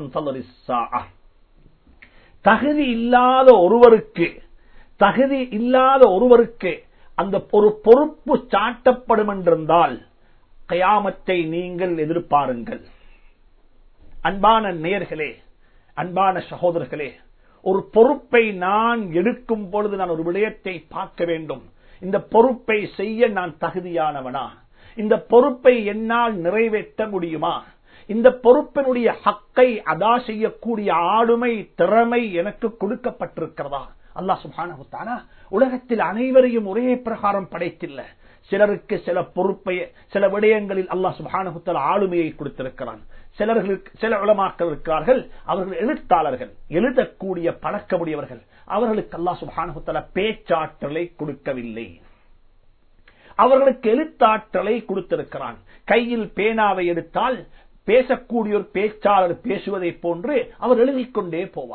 தகுதி இல்லாத ஒருவருக்கு தகுதி இல்லாத ஒருவருக்கு அந்த ஒரு பொறுப்பு சாட்டப்படும் என்றிருந்தால் கயாமத்தை நீங்கள் எதிர்பாருங்கள் அன்பான நேர்களே அன்பான சகோதரர்களே ஒரு பொறுப்பை நான் எடுக்கும் பொழுது நான் ஒரு விடயத்தை பார்க்க வேண்டும் இந்த பொறுப்பை செய்ய நான் தகுதியானவனா இந்த பொறுப்பை என்னால் நிறைவேற்ற முடியுமா இந்த பொறுப்பினுடைய ஹக்கை அதா செய்யக்கூடிய ஆளுமை திறமை எனக்கு கொடுக்கப்பட்டிருக்கிறதா அல்லா சுபானா உலகத்தில் அனைவரையும் ஒரே பிரகாரம் படைத்தில்லை சிலருக்கு சில பொறுப்பை சில விடயங்களில் அல்லாஹ் சுபானுத்தல ஆளுமையை கொடுத்திருக்கிறான் சிலர்களுக்கு சில உளமாக்கள் இருக்கிறார்கள் அவர்கள் எழுத்தாளர்கள் எழுதக்கூடிய பழக்கமுடையவர்கள் அவர்களுக்கு அல்லா சுபானுத்தல பேச்சாற்றலை கொடுக்கவில்லை அவர்களுக்கு எழுத்தாற்றலை கொடுத்திருக்கிறான் கையில் பேனாவை எடுத்தால் பேசக்கூடிய ஒரு பேச்சாளர் பேசுவதை போன்று அவர் எழுதிக் கொண்டே போவார்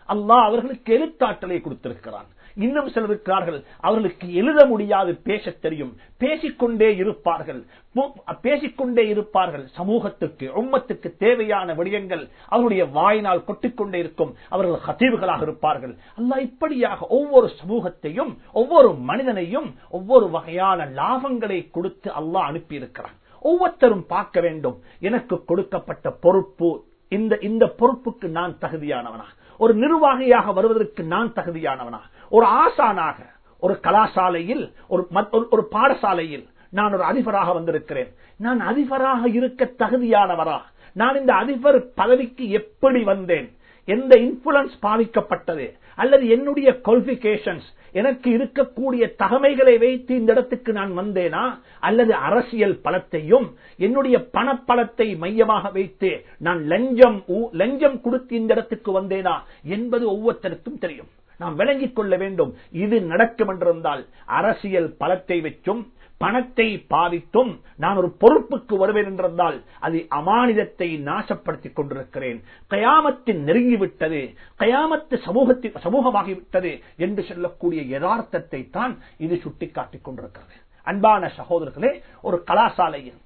அல்லாஹ் அவர்களுக்கு எழுத்தாற்றலை கொடுத்திருக்கிறான் இன்னும் சிலர் இருக்கிறார்கள் அவர்களுக்கு எழுத முடியாது பேசத் தெரியும் பேசிக்கொண்டே இருப்பார்கள் பு- பேசிக்கொண்டே இருப்பார்கள் சமூகத்துக்கு உம்மத்துக்கு தேவையான விடயங்கள் அவருடைய வாயினால் கொட்டிக்கொண்டே இருக்கும் அவர்கள் ஹத்தீவுகளாக இருப்பார்கள் அல்லாஹ் இப்படியாக ஒவ்வொரு சமூகத்தையும் ஒவ்வொரு மனிதனையும் ஒவ்வொரு வகையான லாபங்களை கொடுத்து அல்லாஹ் அனுப்பியிருக்கிறான் ஒவ்வொருத்தரும் பார்க்க வேண்டும் எனக்கு கொடுக்கப்பட்ட பொறுப்பு இந்த இந்த பொறுப்புக்கு நான் தகுதியானவனா ஒரு நிர்வாகியாக வருவதற்கு நான் தகுதியானவனா ஒரு ஆசானாக ஒரு கலாசாலையில் ஒரு மத்- ஒரு- ஒரு பாடசாலையில் நான் ஒரு அதிபராக வந்திருக்கிறேன் நான் அதிபராக இருக்க தகுதியானவரா நான் இந்த அதிபர் பதவிக்கு எப்படி வந்தேன் எந்த இன்ஃபுளுன்ஸ் பாவிக்கப்பட்டது அல்லது என்னுடைய குவாலிபிகேஷன்ஸ் எனக்கு இருக்கக்கூடிய தகமைகளை வைத்து இந்த இடத்துக்கு நான் வந்தேனா அல்லது அரசியல் பலத்தையும் என்னுடைய பணப்பலத்தை மையமாக வைத்து நான் லஞ்சம் ஊ- லஞ்சம் கொடுத்து இந்த இடத்துக்கு வந்தேனா என்பது ஒவ்வொருத்தருக்கும் தெரியும் நாம் விளங்கிக் கொள்ள வேண்டும் இது நடக்கும் என்றிருந்தால் அரசியல் பலத்தை வச்சும் பணத்தை பாதித்தும் நான் ஒரு பொறுப்புக்கு வருவேன் என்றிருந்தால் அது அமானிதத்தை நாசப்படுத்திக் கொண்டிருக்கிறேன் கயாமத்தின் நெருங்கிவிட்டது கயாமத்து சமூகத்தில் சமூகமாகிவிட்டது என்று சொல்லக்கூடிய யதார்த்தத்தை தான் இது சுட்டிக்காட்டிக் கொண்டிருக்கிறது அன்பான சகோதரர்களே ஒரு கலாசாலையில்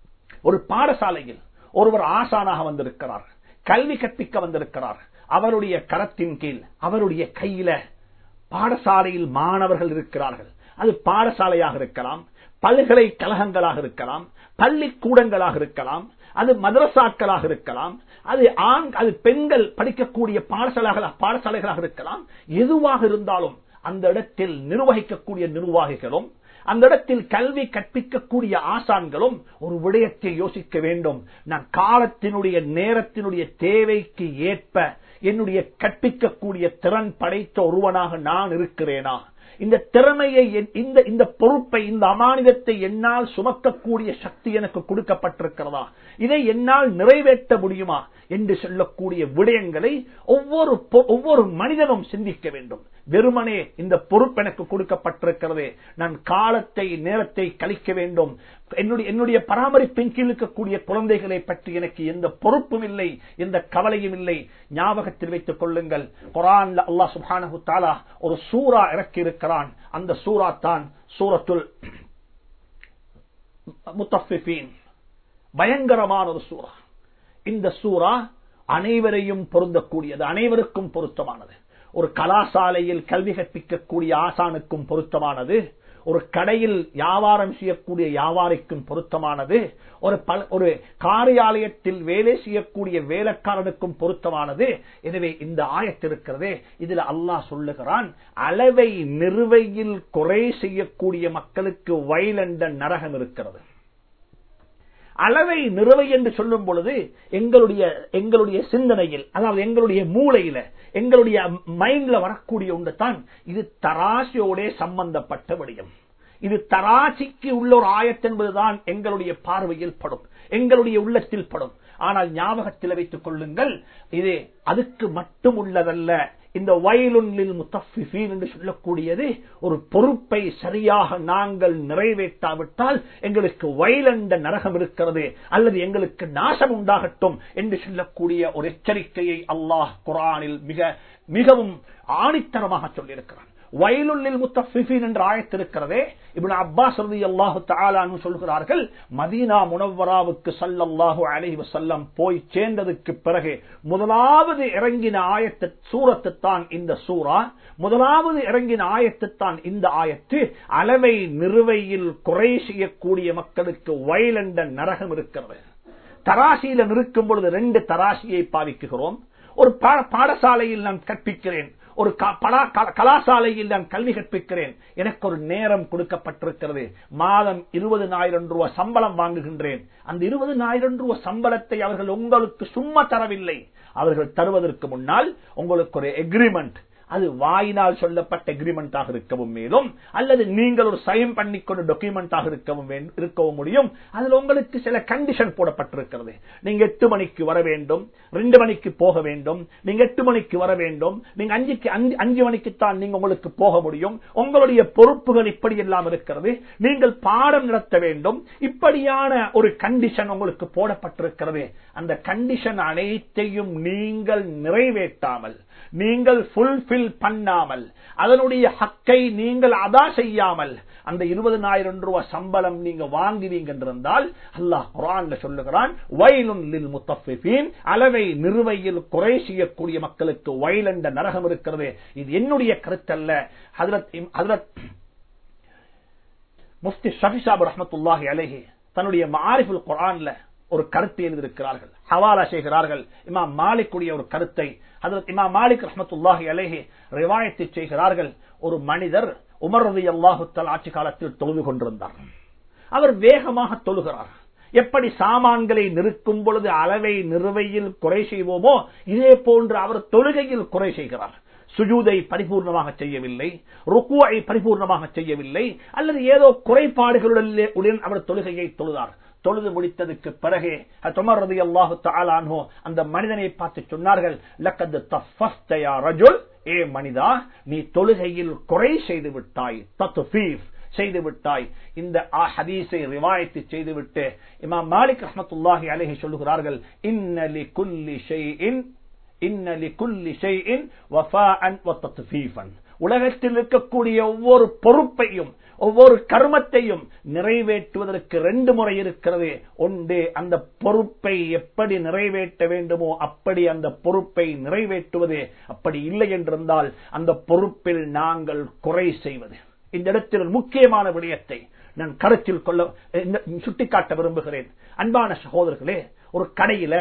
ஒரு பாடசாலையில் ஒருவர் ஆசானாக வந்திருக்கிறார் கல்வி கற்பிக்க வந்திருக்கிறார் அவருடைய கரத்தின் கீழ் அவருடைய கையில பாடசாலையில் மாணவர்கள் இருக்கிறார்கள் அது பாடசாலையாக இருக்கலாம் பல்கலைக்கழகங்களாக இருக்கலாம் பள்ளிக்கூடங்களாக இருக்கலாம் அது மதரசாக்களாக இருக்கலாம் அது ஆண் அது பெண்கள் படிக்கக்கூடிய பாடசாலைகளாக பாடசாலைகளாக இருக்கலாம் எதுவாக இருந்தாலும் அந்த இடத்தில் நிர்வகிக்கக்கூடிய நிர்வாகிகளும் அந்த இடத்தில் கல்வி கற்பிக்கக்கூடிய ஆசான்களும் ஒரு விடயத்தை யோசிக்க வேண்டும் நான் காலத்தினுடைய நேரத்தினுடைய தேவைக்கு ஏற்ப என்னுடைய கற்பிக்கக்கூடிய திறன் படைத்த ஒருவனாக நான் இருக்கிறேனா இந்த திறமையை என்- இந்த இந்த பொறுப்பை இந்த அமானிதத்தை என்னால் சுமக்கக்கூடிய சக்தி எனக்கு கொடுக்கப்பட்டிருக்கிறதா இதை என்னால் நிறைவேற்ற முடியுமா என்று சொல்லக்கூடிய விடயங்களை ஒவ்வொரு பொ- ஒவ்வொரு மனிதனும் சிந்திக்க வேண்டும் வெறுமனே இந்த பொறுப்பு எனக்கு கொடுக்கப்பட்டிருக்கிறது நான் காலத்தை நேரத்தை கழிக்க வேண்டும் என்னுடைய என்னுடைய பராமரிப்பின் கீழ் இருக்கக்கூடிய குழந்தைகளை பற்றி எனக்கு எந்த பொறுப்பும் இல்லை எந்த கவலையும் இல்லை ஞாபகத்தில் வைத்துக் கொள்ளுங்கள் குரான்ல அல்லாஹ் சுப்ஹானஹு தஆலா ஒரு சூரா இறக்கி இருக்கிறான் அந்த சூரா தான் சூரத்துல் முத்தஃபிஃபீன் பயங்கரமான ஒரு சூரா இந்த சூரா அனைவரையும் பொருந்தக்கூடியது அனைவருக்கும் பொருத்தமானது ஒரு கலாசாலையில் கல்வி கற்பிக்கக்கூடிய ஆசானுக்கும் பொருத்தமானது ஒரு கடையில் வியாபாரம் செய்யக்கூடிய வியாபாரிக்கும் பொருத்தமானது ஒரு பல ஒரு காரியாலயத்தில் வேலை செய்யக்கூடிய வேலைக்காரனுக்கும் பொருத்தமானது எனவே இந்த ஆயத்து இருக்கிறதே இதுல அல்லாஹ் சொல்லுகிறான் அளவை நிறுவையில் குறை செய்யக்கூடிய மக்களுக்கு வயலண்ட நரகம் இருக்கிறது அளவை நிறுவை என்று சொல்லும் பொழுது எங்களுடைய எங்களுடைய சிந்தனையில் அதாவது எங்களுடைய மூளையில எங்களுடைய மைண்ட்ல வரக்கூடிய ஒன்று தான் இது தராசியோட சம்பந்தப்பட்ட விடயம் இது தராசிக்கு உள்ள ஒரு ஆயத்து என்பதுதான் எங்களுடைய பார்வையில் படும் எங்களுடைய உள்ளத்தில் படும் ஆனால் ஞாபகத்தில் வைத்துக் கொள்ளுங்கள் இது அதுக்கு மட்டும் உள்ளதல்ல இந்த வயலுன்னில் முத்தஃபிஃபீன் என்று சொல்லக்கூடியது ஒரு பொறுப்பை சரியாக நாங்கள் நிறைவேற்றாவிட்டால் எங்களுக்கு வயலண்ட நரகம் இருக்கிறது அல்லது எங்களுக்கு நாசம் உண்டாகட்டும் என்று சொல்லக்கூடிய ஒரு எச்சரிக்கையை அல்லாஹ் குரானில் மிக மிகவும் ஆணித்தரமாக சொல்லியிருக்கிறான் வயலுள்ளில் முத்தஃபிஃபீன் என்ற ஆயத்திருக்கிறதே இப்னு அப்பாஸ் ரலியல்லாஹு தஆலா அன்ஹு சொல்கிறார்கள் மதீனா முனவ்வராவுக்கு ஸல்லல்லாஹு அலைஹி வஸல்லம் போய் சேர்ந்ததுக்கு பிறகு முதலாவது இறங்கின ஆயத்து சூரத்து தான் இந்த சூரா முதலாவது இறங்கின ஆயத்து தான் இந்த ஆயத்து அளவை நிறுவையில் குறை செய்யக்கூடிய மக்களுக்கு வயலண்ட நரகம் இருக்கிறது தராசியில நிற்கும் பொழுது ரெண்டு தராசியை பாவிக்குகிறோம் ஒரு பா- பாடசாலையில் நான் கற்பிக்கிறேன் ஒரு க- பலா- க- கலாசாலையில் நான் கல்வி கற்பிக்கிறேன் எனக்கு ஒரு நேரம் கொடுக்கப்பட்டிருக்கிறது மாதம் இருபதுனாயிரம் ரூபாய் சம்பளம் வாங்குகின்றேன் அந்த இருபதுனாயிரம் ரூபாய் சம்பளத்தை அவர்கள் உங்களுக்கு சும்மா தரவில்லை அவர்கள் தருவதற்கு முன்னால் உங்களுக்கு ஒரு எக்ரிமெண்ட் அது வாயினால் சொல்லப்பட்ட எக்ரிமெண்டாக இருக்கவும் மேலும் அல்லது நீங்கள் ஒரு சைன் பண்ணிக்கொண்டு டாக்குமெண்டாக இருக்கவும் வேண்டும்- இருக்கவும் முடியும் அதுல உங்களுக்கு சில கண்டிஷன் போடப்பட்டிருக்கிறது நீங்க எட்டு மணிக்கு வர வேண்டும் ரெண்டு மணிக்கு போக வேண்டும் நீங்க எட்டு மணிக்கு வர வேண்டும் நீங்க அஞ்சுக்கு அஞ்சு அஞ்சு மணிக்கு தான் நீங்க உங்களுக்கு போக முடியும் உங்களுடைய பொறுப்புகள் இப்படி எல்லாம் இருக்கிறது நீங்கள் பாடம் நடத்த வேண்டும் இப்படியான ஒரு கண்டிஷன் உங்களுக்கு போடப்பட்டிருக்கிறது அந்த கண்டிஷன் அனைத்தையும் நீங்கள் நிறைவேற்றாமல் நீங்கள் ஃபுல்பில் பண்ணாமல் அதனுடைய ஹக்கை நீங்கள் அதா செய்யாமல் அந்த இருபதனாயிரம் ரூபாய் சம்பளம் நீங்க வாங்குவீங்க என்றிருந்தால் அல்லாஹ் குரான்ல சொல்லுகிறான் வயலுன் லில் முத்தஃபிஃபீன் அளவை நிறுவையில் குறை செய்யக்கூடிய மக்களுக்கு வயல் என்ற நரகம் இருக்கிறது இது என்னுடைய கருத்தல்ல ஹதரத் இம்- ஹதரத் முஃப்தி ஷஃபிசாப் ரஹமத்துல்லாஹி அலைஹி தன்னுடைய மாரிஃபுல் குர்ஆன்ல ஒரு கருத்தை எழுதியிருக்கிறார்கள் ஹவாலா செய்கிறார்கள் இமாம் மாலிக்குடைய ஒரு கருத்தை ஹதரத் இமாம் மாலிக் ரஹமத்துல்லாஹி அலைஹி ரிவாயத்தை செய்கிறார்கள் ஒரு மனிதர் உமர் ரலியல்லாஹு தஆலா ஆட்சி காலத்தில் தொழுது கொண்டிருந்தார் அவர் வேகமாக தொழுகிறார் எப்படி சாமான்களை நிறுக்கும் பொழுது அளவை நிறுவையில் குறை செய்வோமோ இதே போன்று அவர் தொழுகையில் குறை செய்கிறார் சுஜூதை பரிபூர்ணமாக செய்யவில்லை ருக்குவை பரிபூர்ணமாக செய்யவில்லை அல்லது ஏதோ குறைபாடுகளுடன் உடன் அவர் தொழுகையை தொழுதார் தொழுது முடித்ததுக்கு பிறகு துமர் ரதி அல்லாஹு தாலானோ அந்த மனிதனை பார்த்து சொன்னார்கள் லக்கது தஃபஸ்த யா ரஜுல் ஏ மனிதா நீ தொழுகையில் குறை செய்து விட்டாய் தத்துஃபீஃப் செய்து விட்டாய் இந்த ஆ- ஹதீஸை ரிவாயத்து செய்துவிட்டு இமாம் மாலிக் ரஹ்மத்துல்லாஹி அலைஹி சொல்லுகிறார்கள் இன்னலி குல்லி ஷைஇன் இன்னலி குல்லி ஷைஇன் வஃபாஅன் வ தத்ஃபீஃபன் உலகத்தில் இருக்கக்கூடிய ஒவ்வொரு பொறுப்பையும் ஒவ்வொரு கர்மத்தையும் நிறைவேற்றுவதற்கு ரெண்டு முறை இருக்கிறது ஒன்று அந்த பொறுப்பை எப்படி நிறைவேற்ற வேண்டுமோ அப்படி அந்த பொறுப்பை நிறைவேற்றுவது அப்படி இல்லை என்றிருந்தால் அந்த பொறுப்பில் நாங்கள் குறை செய்வது இந்த இடத்தில் ஒரு முக்கியமான விடயத்தை நான் கருத்தில் கொள்ள இந்த- சுட்டிக்காட்ட விரும்புகிறேன் அன்பான சகோதரர்களே ஒரு கடையில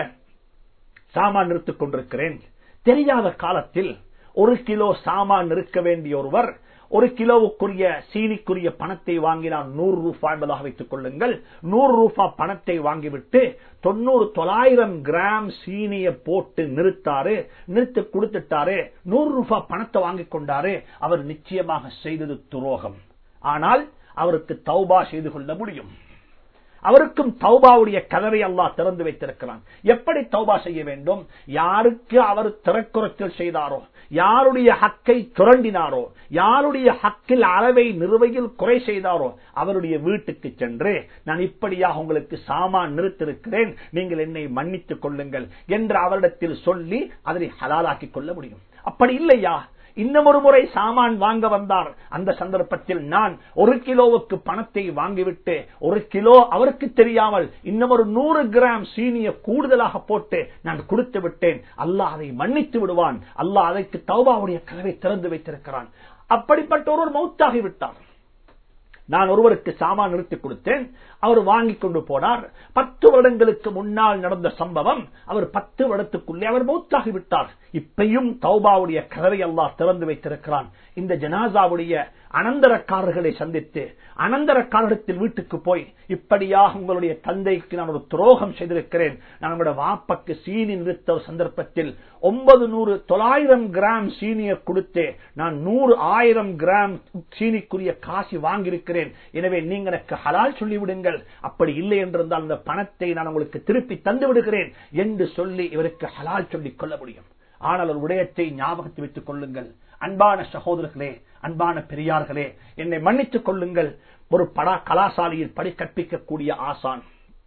சாமான் நிறுத்திக் கொண்டிருக்கிறேன் தெரியாத காலத்தில் ஒரு கிலோ சாமான் இருக்க வேண்டிய ஒருவர் ஒரு கிலோவுக்குரிய சீனிக்குரிய பணத்தை வாங்கினால் நூறு ரூபாய் என்பதாக வைத்துக் கொள்ளுங்கள் நூறு ரூபாய் பணத்தை வாங்கிவிட்டு தொண்ணூறு தொள்ளாயிரம் கிராம் சீனியை போட்டு நிறுத்தாரு நிறுத்து கொடுத்துட்டாரு நூறு ரூபாய் பணத்தை வாங்கிக் கொண்டாரு அவர் நிச்சயமாக செய்தது துரோகம் ஆனால் அவருக்கு தௌபா செய்து கொள்ள முடியும் அவருக்கும் தௌபாவுடைய கதவை அல்லாஹ் திறந்து வைத்திருக்கிறான் எப்படி தௌபா செய்ய வேண்டும் யாருக்கு அவர் திறக்குறத்தில் செய்தாரோ யாருடைய ஹக்கை சுரண்டினாரோ யாருடைய ஹக்கில் அளவை நிறுவையில் குறை செய்தாரோ அவருடைய வீட்டுக்கு சென்று நான் இப்படியாக உங்களுக்கு சாமான் நிறுத்திருக்கிறேன் நீங்கள் என்னை மன்னித்துக் கொள்ளுங்கள் என்று அவரிடத்தில் சொல்லி அதனை ஹலாலாக்கிக் கொள்ள முடியும் அப்படி இல்லையா இன்னும் ஒரு முறை சாமான் வாங்க வந்தார் அந்த சந்தர்ப்பத்தில் நான் ஒரு கிலோவுக்கு பணத்தை வாங்கிவிட்டு ஒரு கிலோ அவருக்கு தெரியாமல் இன்னும் ஒரு நூறு கிராம் சீனிய கூடுதலாக போட்டு நான் கொடுத்து விட்டேன் அல்லாஹ் அதை மன்னித்து விடுவான் அல்லாஹ் அதற்கு தௌபாவுடைய கதவை திறந்து வைத்திருக்கிறான் அப்படிப்பட்ட ஒருவர் மௌத்தாகி விட்டார் நான் ஒருவருக்கு சாமான் நிறுத்தி கொடுத்தேன் அவர் வாங்கி கொண்டு போனார் பத்து வருடங்களுக்கு முன்னால் நடந்த சம்பவம் அவர் பத்து வருடத்துக்குள்ளே அவர் மௌத்தாகி விட்டார் இப்பையும் தௌபாவுடைய கதவை அல்லாஹ் திறந்து வைத்திருக்கிறான் இந்த ஜனாசாவுடைய அனந்தரக்காரர்களை சந்தித்து அனந்தரக்காரத்தில் வீட்டுக்கு போய் இப்படியாக உங்களுடைய தந்தைக்கு நான் ஒரு துரோகம் செய்திருக்கிறேன் நான் உங்களோட வாப்பக்கு சீனி நிறுத்த ஒரு சந்தர்ப்பத்தில் ஒன்பது நூறு தொள்ளாயிரம் கிராம் சீனியை கொடுத்து நான் நூறு ஆயிரம் கிராம் சீனிக்குரிய காசி வாங்கியிருக்கிறேன் எனவே நீங்க எனக்கு ஹலால் சொல்லிவிடுங்கள் அப்படி இல்லை என்றிருந்தால் அந்த பணத்தை நான் உங்களுக்கு திருப்பி தந்து விடுகிறேன் என்று சொல்லி இவருக்கு ஹலால் சொல்லிக் கொள்ள முடியும் ஆனால் ஒரு விடயத்தை ஞாபகத்தில் வைத்துக் கொள்ளுங்கள் அன்பான சகோதரர்களே அன்பான பெரியார்களே என்னை மன்னித்துக் கொள்ளுங்கள் ஒரு படா கலாசாலையில் படி கற்பிக்கக்கூடிய ஆசான்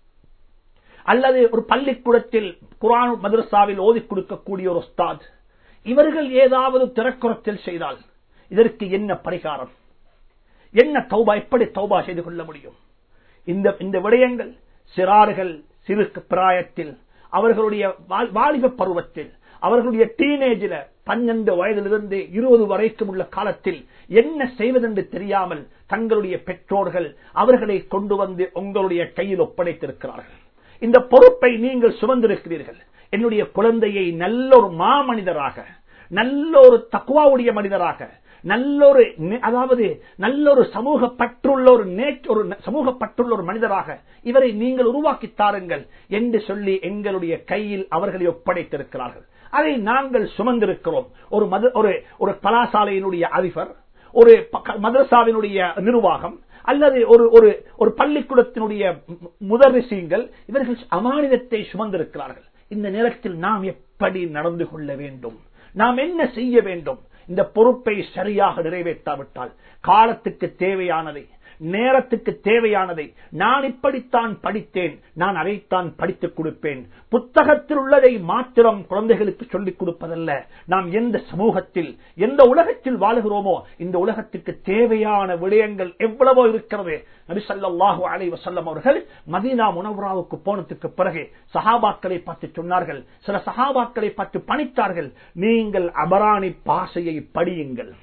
அல்லது ஒரு பள்ளிக்கூடத்தில் குரான் மதரசாவில் ஓதிக் கொடுக்கக்கூடிய ஒரு உஸ்தாத் இவர்கள் ஏதாவது திறக்குறத்தில் செய்தால் இதற்கு என்ன பரிகாரம் என்ன தௌபா எப்படி தௌபா செய்து கொள்ள முடியும் இந்த இந்த விடயங்கள் சிறார்கள் சிறு பிராயத்தில் அவர்களுடைய வா- வாலிப பருவத்தில் அவர்களுடைய டீனேஜில பன்னெண்டு வயதிலிருந்து இருபது வரைக்கும் உள்ள காலத்தில் என்ன செய்வதென்று தெரியாமல் தங்களுடைய பெற்றோர்கள் அவர்களை கொண்டு வந்து உங்களுடைய கையில் ஒப்படைத்திருக்கிறார்கள் இந்த பொறுப்பை நீங்கள் சுமந்திருக்கிறீர்கள் என்னுடைய குழந்தையை நல்ல ஒரு மாமனிதராக நல்ல ஒரு தக்குவாவுடைய மனிதராக நல்லொரு நெ- அதாவது நல்லொரு சமூக பற்றுள்ள ஒரு நேற்று ஒரு ந- சமூக பற்றுள்ள ஒரு மனிதராக இவரை நீங்கள் உருவாக்கி தாருங்கள் என்று சொல்லி எங்களுடைய கையில் அவர்களை ஒப்படைத்திருக்கிறார்கள் அதை நாங்கள் சுமந்திருக்கிறோம் ஒரு மத ஒரு ஒரு கலாசாலையினுடைய அதிபர் ஒரு பக்க- மதரசாவினுடைய நிர்வாகம் அல்லது ஒரு ஒரு ஒரு பள்ளிக்கூடத்தினுடைய மு- முதலிசீங்கள் இவர்கள் அமானிதத்தை சுமந்திருக்கிறார்கள் இந்த நேரத்தில் நாம் எப்படி நடந்து கொள்ள வேண்டும் நாம் என்ன செய்ய வேண்டும் இந்த பொறுப்பை சரியாக நிறைவேற்றாவிட்டால் காலத்துக்கு தேவையானதை நேரத்துக்கு தேவையானதை நான் இப்படித்தான் படித்தேன் நான் அதைத்தான் படித்துக் கொடுப்பேன் புத்தகத்தில் உள்ளதை மாத்திரம் குழந்தைகளுக்கு சொல்லிக் கொடுப்பதல்ல நாம் எந்த சமூகத்தில் எந்த உலகத்தில் வாழுகிறோமோ இந்த உலகத்துக்கு தேவையான விடயங்கள் எவ்வளவோ இருக்கிறது நபி ஸல்லல்லாஹு அலைஹி வஸல்லம் அவர்கள் மதீனா முனவராவுக்கு போனதுக்கு பிறகு சஹாபாக்களை பார்த்து சொன்னார்கள் சில சஹாபாக்களை பார்த்து பணித்தார்கள் நீங்கள் அபராணி பாசையை படியுங்கள்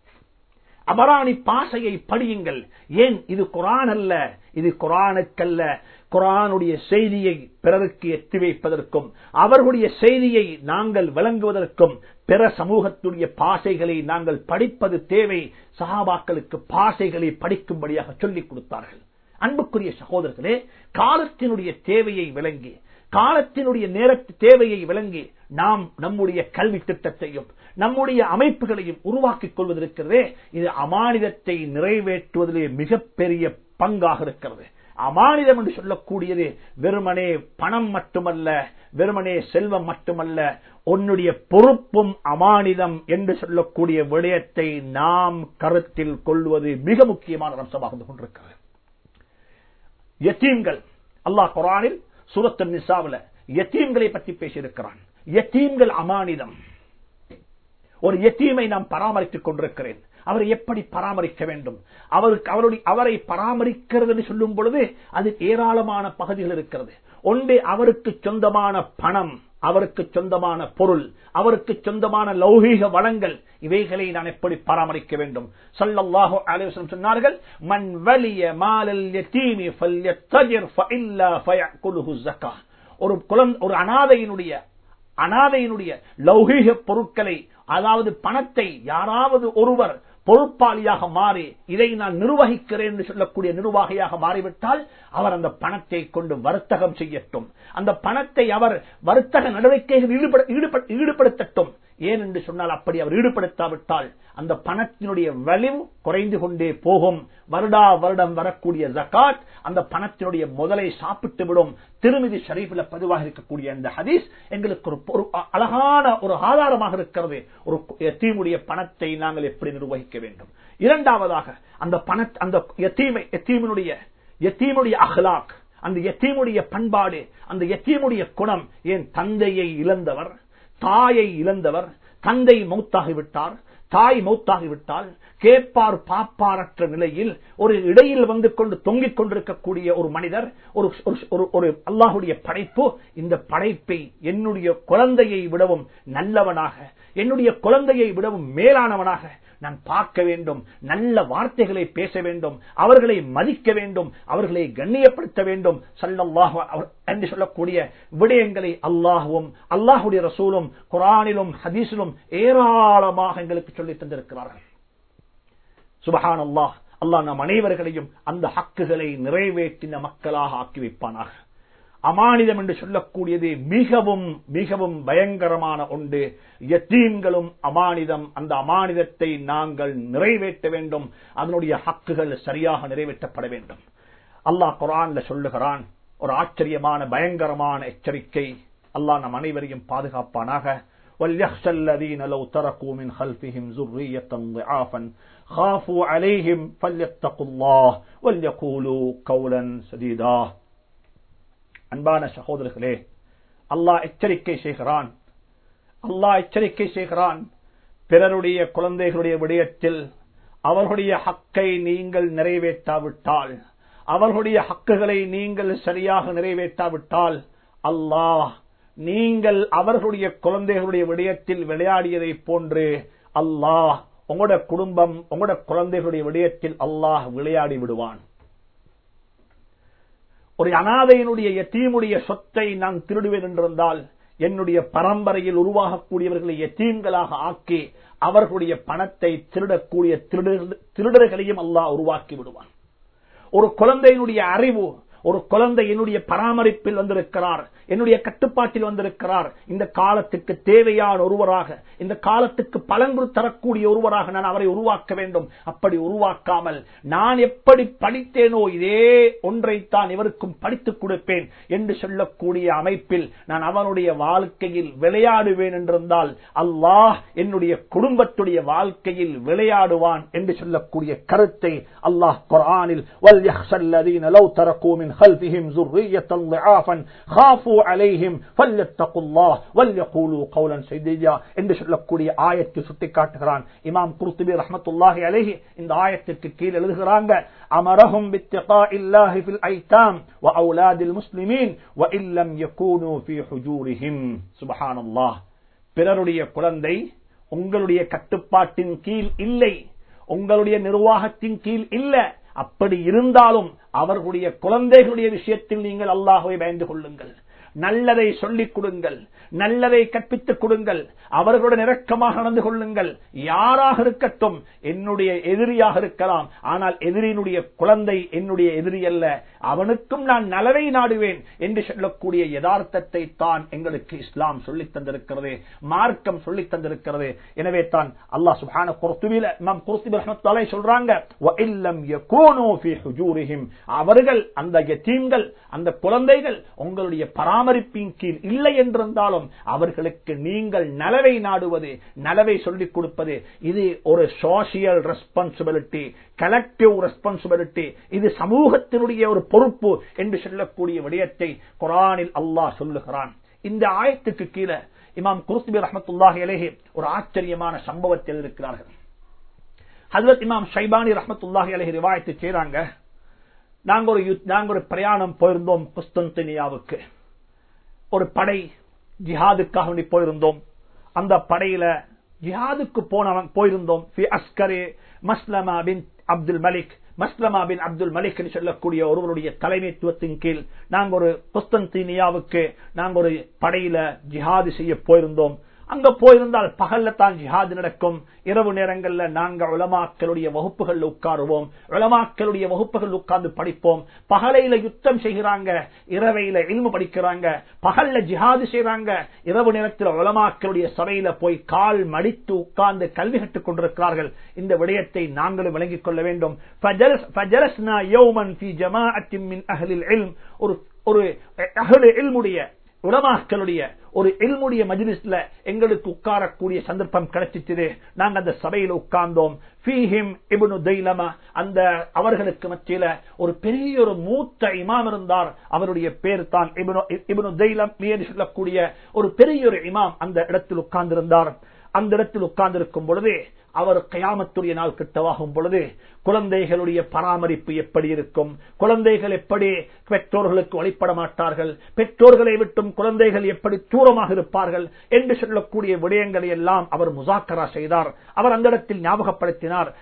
அபராணி பாசையை படியுங்கள் ஏன் இது குரான் அல்ல இது குரானுக்கல்ல குரானுடைய செய்தியை பிறருக்கு எத்தி வைப்பதற்கும் அவர்களுடைய செய்தியை நாங்கள் விளங்குவதற்கும் பிற சமூகத்துடைய பாசைகளை நாங்கள் படிப்பது தேவை சஹாபாக்களுக்கு பாசைகளை படிக்கும்படியாக சொல்லிக் கொடுத்தார்கள் அன்புக்குரிய சகோதரர்களே காலத்தினுடைய தேவையை விளங்கி காலத்தினுடைய நேரத்து தேவையை விளங்கி நாம் நம்முடைய கல்வி திட்டத்தையும் நம்முடைய அமைப்புகளையும் உருவாக்கிக் கொள்வதற்கிறதே இது அமானிதத்தை நிறைவேற்றுவதிலே மிகப்பெரிய பங்காக இருக்கிறது அமானிதம் என்று சொல்லக்கூடியது வெறுமனே பணம் மட்டுமல்ல வெறுமனே செல்வம் மட்டுமல்ல உன்னுடைய பொறுப்பும் அமானிதம் என்று சொல்லக்கூடிய விடயத்தை நாம் கருத்தில் கொள்வது மிக முக்கியமான அம்சமாக இருந்து கொண்டிருக்கிறது யத்தீம்கள் அல்லாஹ் குரானில் சூரத்து நிசாவில யத்தீம்களை பற்றி பேசியிருக்கிறான் யத்தீம்கள் அமானிதம் ஒரு யத்தீமை நாம் பராமரித்துக் கொண்டிருக்கிறேன் அவரை எப்படி பராமரிக்க வேண்டும் அவருக்கு அவருடைய அவரை பராமரிக்கிறது என்று சொல்லும் பொழுது அது ஏராளமான பகுதிகள் இருக்கிறது ஒன்றே அவருக்கு சொந்தமான பணம் அவருக்கு சொந்தமான பொருள் அவருக்கு சொந்தமான லௌகீக வளங்கள் இவைகளை நான் எப்படி பராமரிக்க வேண்டும் ஸல்லல்லாஹு அலைஹி வஸல்லம் சொன்னார்கள் மன் வலிய மாலல் யதீமி ஃபல்யத்தஜிர் ஃபஇல்லா ஃபயக்குலுஹு ஸக்கா ஒரு குழந்தை ஒரு அனாதையினுடைய அனாதையினுடைய லௌகீக பொருட்களை அதாவது பணத்தை யாராவது ஒருவர் பொறுப்பாளியாக மாறி இதை நான் நிர்வகிக்கிறேன் என்று சொல்லக்கூடிய நிர்வாகியாக மாறிவிட்டால் அவர் அந்த பணத்தை கொண்டு வர்த்தகம் செய்யட்டும் அந்த பணத்தை அவர் வர்த்தக நடவடிக்கைகள் ஈடுபட- ஈடுபட- ஈடுபடுத்தட்டும் ஏன் என்று சொன்னால் அப்படி அவர் ஈடுபடுத்தாவிட்டால் அந்த பணத்தினுடைய வலிவு குறைந்து கொண்டே போகும் வருடா வருடம் வரக்கூடிய ஜகாத் அந்த பணத்தினுடைய முதலை சாப்பிட்டு விடும் திருமிதி ஷரீஃபில் பதிவாக இருக்கக்கூடிய அந்த ஹதீஸ் எங்களுக்கு ஒரு பொரு- அழகான ஒரு ஆதாரமாக இருக்கிறது ஒரு எத்தீமுடைய பணத்தை நாங்கள் எப்படி நிர்வகிக்க வேண்டும் இரண்டாவதாக அந்த பண அந்த எத்தீமை எத்தீமினுடைய எத்தீமுடைய அஹ்லாக் அந்த எத்தீமுடைய பண்பாடு அந்த எத்தீமுடைய குணம் ஏன் தந்தையை இழந்தவர் தாயை இழந்தவர் தந்தை மௌத்தாகிவிட்டார் தாய் மௌத்தாகிவிட்டால் கேட்பார் பாப்பாரற்ற நிலையில் ஒரு இடையில் வந்து கொண்டு தொங்கிக் கொண்டிருக்கக்கூடிய ஒரு மனிதர் ஒரு ஒரு- ஒரு ஒரு அல்லாஹுடைய படைப்பு இந்த படைப்பை என்னுடைய குழந்தையை விடவும் நல்லவனாக என்னுடைய குழந்தையை விடவும் மேலானவனாக நான் பார்க்க வேண்டும் நல்ல வார்த்தைகளை பேச வேண்டும் அவர்களை மதிக்க வேண்டும் அவர்களை கண்ணியப்படுத்த வேண்டும் சல்லல்லாஹு அவர் என்று சொல்லக்கூடிய விடயங்களை அல்லாஹுவும் அல்லாஹுடைய ரசூலும் குரானிலும் ஹதீஸிலும் ஏராளமாக எங்களுக்கு சொல்லி தந்திருக்கிறார்கள் சுபஹான் அல்லாஹ் அல்லாஹ் நம் அனைவர்களையும் அந்த ஹக்குகளை நிறைவேற்றின மக்களாக ஆக்கி வைப்பானாக அமானிதம் என்று சொல்லக்கூடியது மிகவும் மிகவும் பயங்கரமான ஒன்று யத்தீம்களும் அமானிதம் அந்த அமானிதத்தை நாங்கள் நிறைவேற்ற வேண்டும் அதனுடைய ஹக்குகள் சரியாக நிறைவேற்றப்பட வேண்டும் அல்லாஹ் குரான்ல சொல்லுகிறான் ஒரு ஆச்சரியமான பயங்கரமான எச்சரிக்கை அல்லாஹ் நம் அனைவரையும் பாதுகாப்பானாக وَلْيَخْشَ الَّذِينَ لَوْ تَرَكُوا مِنْ خَلْفِهِمْ ذُرِّيَّةً ضِعَافًا خَافُوا عَلَيْهِمْ فَلْيَتَّقُوا اللَّهَ وَلْيَقُولُوا قَوْلًا سَدِيدًا அன்பான சகோதரர்களே அல்லாஹ் எச்சரிக்கை செய்கிறான் அல்லாஹ் எச்சரிக்கை செய்கிறான் பிறருடைய குழந்தைகளுடைய விடயத்தில் அவர்களுடைய ஹக்கை நீங்கள் நிறைவேற்றாவிட்டால் அவர்களுடைய ஹக்குகளை நீங்கள் சரியாக நிறைவேற்றாவிட்டால் அல்லாஹ் நீங்கள் அவர்களுடைய குழந்தைகளுடைய விடயத்தில் விளையாடியதை போன்று அல்லாஹ் உங்களோட குடும்பம் உங்களோட குழந்தைகளுடைய விடயத்தில் அல்லாஹ் விளையாடி விடுவான் ஒரு அனாதையினுடைய எத்தீமுடைய சொத்தை நான் திருடுவேன் என்றிருந்தால் என்னுடைய பரம்பரையில் உருவாகக்கூடியவர்களை எத்தீன்களாக ஆக்கி அவர்களுடைய பணத்தை திருடக்கூடிய திருடர்களையும் அல்லாஹ் உருவாக்கி விடுவான் ஒரு குழந்தையினுடைய அறிவு ஒரு குழந்தை என்னுடைய பராமரிப்பில் வந்திருக்கிறார் என்னுடைய கட்டுப்பாட்டில் வந்திருக்கிறார் இந்த காலத்துக்கு தேவையான ஒருவராக இந்த காலத்துக்கு பலன்பு தரக்கூடிய ஒருவராக நான் அவரை உருவாக்க வேண்டும் அப்படி உருவாக்காமல் நான் எப்படி படித்தேனோ இதே ஒன்றைத்தான் இவருக்கும் படித்துக் கொடுப்பேன் என்று சொல்லக்கூடிய அமைப்பில் நான் அவனுடைய வாழ்க்கையில் விளையாடுவேன் என்றிருந்தால் அல்லாஹ் என்னுடைய குடும்பத்துடைய வாழ்க்கையில் விளையாடுவான் என்று சொல்லக்கூடிய கருத்தை அல்லாஹ் குரானில் لو تركوا من خلفهم ذرية ضعافا خافوا عليهم فليتقوا الله وليقولوا قولا سديدا என்று சொல்லக்கூடிய ஆயத்தை சுட்டிக்காட்டுகிறான் இமாம் குர்துபி ரஹ்மத்துல்லாஹி அலைஹி இந்த ஆயத்திற்கு கீழ் எழுதுகிறாங்க அமரஹும் பித்திகா இல்லாஹி ஃபில் ஐதாம் وأولاد المسلمين وإن لم يكونوا في حجورهم سبحان الله பிறருடைய குழந்தை உங்களுடைய கட்டுப்பாட்டின் கீழ் இல்லை உங்களுடைய நிர்வாகத்தின் கீழ் இல்ல அப்படி இருந்தாலும் அவர்களுடைய குழந்தைகளுடைய விஷயத்தில் நீங்கள் அல்லாஹுவை பயந்து கொள்ளுங்கள் நல்லதை சொல்லிக் கொடுங்கள் நல்லதை கற்பித்துக் கொடுங்கள் அவர்களுடன் இறக்கமாக நடந்து கொள்ளுங்கள் யாராக இருக்கட்டும் என்னுடைய எதிரியாக இருக்கலாம் ஆனால் எதிரியினுடைய குழந்தை என்னுடைய எதிரி அல்ல அவனுக்கும் நான் நலவை நாடுவேன் என்று சொல்லக்கூடிய யதார்த்தத்தை தான் எங்களுக்கு இஸ்லாம் சொல்லித் தந்திருக்கிறது மார்க்கம் சொல்லித் தந்திருக்கிறது எனவே தான் அல்லாஹ் சுபான குர்த்துவில நாம் குர்த்துபி ரஹமத்தாலே சொல்றாங்க அவர்கள் அந்த யத்தீம்கள் அந்த குழந்தைகள் உங்களுடைய பராமரிப்பின் கீழ் இல்லை என்றிருந்தாலும் அவர்களுக்கு நீங்கள் நலவை நாடுவது நலவை சொல்லிக் கொடுப்பது இது ஒரு சோசியல் ரெஸ்பான்சிபிலிட்டி கலெக்டிவ் ரெஸ்பான்சிபிலிட்டி இது சமூகத்தினுடைய ஒரு பொறுப்பு என்று சொல்லக்கூடிய விடயத்தை குரானில் அல்லாஹ் சொல்லுகிறான் இந்த ஆயத்துக்கு கீழே இமாம் குருஸ்பி ரஹமத்துல்லாஹி அலேஹி ஒரு ஆச்சரியமான சம்பவத்தில் இருக்கிறார்கள் ஹசரத் இமாம் ஷைபானி ரஹமத்துல்லாஹி அலேஹி ரிவாயத்தை செய்றாங்க நாங்க ஒரு நாங்க ஒரு பிரயாணம் போயிருந்தோம் குஸ்தந்தினியாவுக்கு ஒரு படை ஜிஹாதுக்காக வேண்டி போயிருந்தோம் அந்த படையில ஜிஹாதுக்கு போனவன் போயிருந்தோம் அஸ்கரே மஸ்லமா பின் அப்துல் மலிக் மஸ்லமா பின் அப்துல் மலிக் என்று சொல்லக்கூடிய ஒருவருடைய தலைமைத்துவத்தின் கீழ் நாங்க ஒரு குஸ்தந்தீனியாவுக்கு நாங்க ஒரு படையில ஜிஹாது செய்ய போயிருந்தோம் அங்க போயிருந்தால் பகல்ல தான் ஜிஹாது நடக்கும் இரவு நேரங்கள்ல நாங்க உலமாக்களுடைய வகுப்புகள் உட்காருவோம் உலமாக்களுடைய வகுப்புகள் உட்கார்ந்து படிப்போம் பகலையில யுத்தம் செய்கிறாங்க இரவையில இல்மு படிக்கிறாங்க பகல்ல ஜிஹாது செய்யறாங்க இரவு நேரத்தில் உலமாக்களுடைய சபையில போய் கால் மடித்து உட்கார்ந்து கல்வி கற்றுக் கொண்டிருக்கிறார்கள் இந்த விடயத்தை நாங்களும் விளங்கிக் கொள்ள வேண்டும் ஒரு ஒரு இல்முடைய உலமாக்களுடைய ஒரு எல்முடைய மஜிலிஸ்ல எங்களுக்கு உட்காரக்கூடிய சந்தர்ப்பம் கிடைச்சிச்சு நாங்க அந்த சபையில உட்கார்ந்தோம் ஃபீஹிம் இபுனு தைலமா அந்த அவர்களுக்கு மத்தியில ஒரு பெரிய ஒரு மூத்த இமாம் இருந்தார் அவருடைய பேர் தான் இபுனு இபுனு தைலம் சொல்லக்கூடிய ஒரு பெரிய ஒரு இமாம் அந்த இடத்தில் உட்கார்ந்திருந்தார் அந்த இடத்தில் உட்கார்ந்திருக்கும் பொழுது அவர் கயாமத்துடைய நாள் கிட்டவாகும் பொழுது குழந்தைகளுடைய பராமரிப்பு எப்படி இருக்கும் குழந்தைகள் எப்படி பெற்றோர்களுக்கு வழிபட மாட்டார்கள் பெற்றோர்களை விட்டும் குழந்தைகள் எப்படி தூரமாக இருப்பார்கள் என்று சொல்லக்கூடிய விடயங்களை எல்லாம் அவர் முசாக்கரா செய்தார் அவர் அந்த இடத்தில் ஞாபகப்படுத்தினார்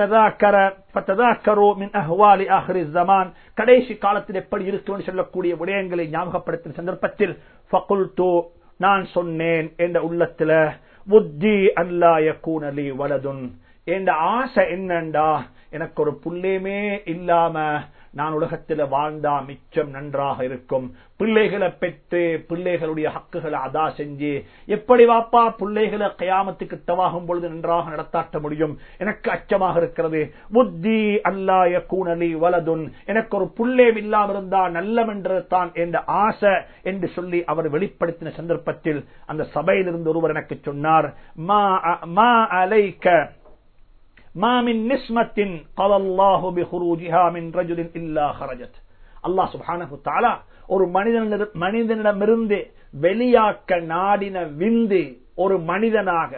கடைசி காலத்தில் எப்படி இருக்கும் சொல்லக்கூடிய விடயங்களை ஞாபகப்படுத்தின சந்தர்ப்பத்தில் நான் சொன்னேன் என்ற உள்ளத்துல புத்தி அல்லாய கூனலி வலதுன் என்ற ஆசை என்னண்டா எனக்கு ஒரு புள்ளேமே இல்லாம நான் உலகத்தில் வாழ்ந்தா மிச்சம் நன்றாக இருக்கும் பிள்ளைகளை பெற்று பிள்ளைகளுடைய ஹக்குகளை அதா செஞ்சு எப்படி வாப்பா பிள்ளைகளை கயாமத்துக்கு தவாகும் பொழுது நன்றாக நடத்தாட்ட முடியும் எனக்கு அச்சமாக இருக்கிறது புத்தி அல்லாய கூனலி வலதுன் எனக்கு ஒரு புள்ளேம் இல்லாம இருந்தா நல்லமென்றது தான் என்ற ஆசை என்று சொல்லி அவர் வெளிப்படுத்தின சந்தர்ப்பத்தில் அந்த சபையிலிருந்து ஒருவர் எனக்கு சொன்னார் மா அலைக்க ما من نسمة قضى الله بخروجها من رجل إلا خرجت الله سبحانه وتعالى ஒரு மனிதனிடமிருந்து வெளியாக்க நாடின விந்து ஒரு மனிதனாக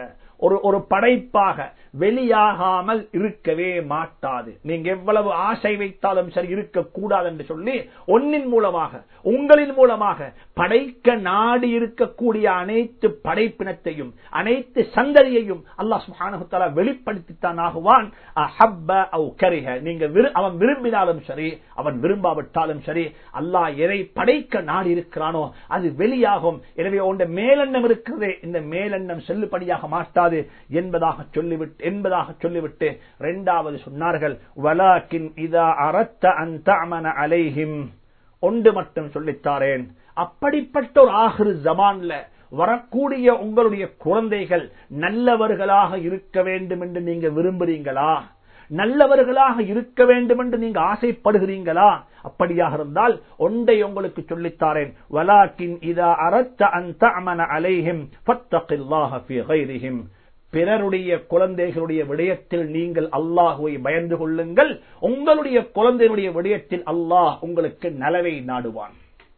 ஒரு ஒரு படைப்பாக வெளியாகாமல் இருக்கவே மாட்டாது நீங்க எவ்வளவு ஆசை வைத்தாலும் சரி இருக்கக்கூடாது என்று சொல்லி ஒன்னின் மூலமாக உங்களின் மூலமாக படைக்க நாடி இருக்கக்கூடிய அனைத்து படைப்பினத்தையும் அனைத்து சந்ததியையும் அல்லாஹ் சுஹானஹுத்தாலா வெளிப்படுத்தித்தான் ஆகுவான் அஹப்ப அவ் கரிஹ நீங்க விரு- அவன் விரும்பினாலும் சரி அவன் விரும்பாவிட்டாலும் சரி அல்லாஹ் எதை படைக்க நாடி இருக்கிறானோ அது வெளியாகும் எனவே உண்ட மேலெண்ணம் இருக்கிறதே இந்த மேலெண்ணம் செல்லுபடியாக மாட்டாது என்பதாக சொல்லிவிட்டு என்பதாக சொல்லிவிட்டு இரண்டாவது சொன்னார்கள் வலாக்கின் இதா அரத்த அந்த அமன அலைஹிம் ஒன்று மட்டும் சொல்லித்தாரேன் அப்படிப்பட்ட ஒரு ஆகிரு ஜமான்ல வரக்கூடிய உங்களுடைய குழந்தைகள் நல்லவர்களாக இருக்க வேண்டும் என்று நீங்க விரும்புறீங்களா நல்லவர்களாக இருக்க வேண்டும் என்று நீங்க ஆசைப்படுகிறீங்களா அப்படியாக இருந்தால் ஒன்றை உங்களுக்கு சொல்லித்தாரேன் வலாக்கின் இதா அரத்த அந்த அமன அலைஹிம் ஃபத்தகில்லாஹ ஃபீ கைரிஹிம் பிறருடைய குழந்தைகளுடைய விடயத்தில் நீங்கள் அல்லாஹுவை பயந்து கொள்ளுங்கள் உங்களுடைய குழந்தைகளுடைய விடயத்தில் அல்லாஹ் உங்களுக்கு நலவை நாடுவான்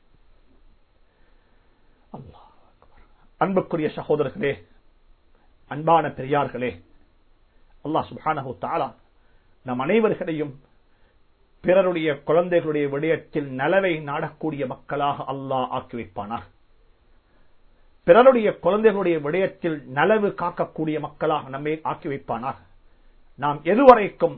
அல்லாஹ் அக்பர். அன்புக்குரிய சகோதரர்களே அன்பான பெரியார்களே அல்லாஹ் சுப்ஹானஹு தஆலா நம் அனைவர்களையும் பிறருடைய குழந்தைகளுடைய விடயத்தில் நலவை நாடக்கூடிய மக்களாக அல்லாஹ் ஆக்கி வைப்பானாக பிறருடைய குழந்தைகளுடைய விடயத்தில் நலவு காக்கக்கூடிய மக்களாக நம்மை ஆக்கி வைப்பானாக நாம் எதுவரைக்கும்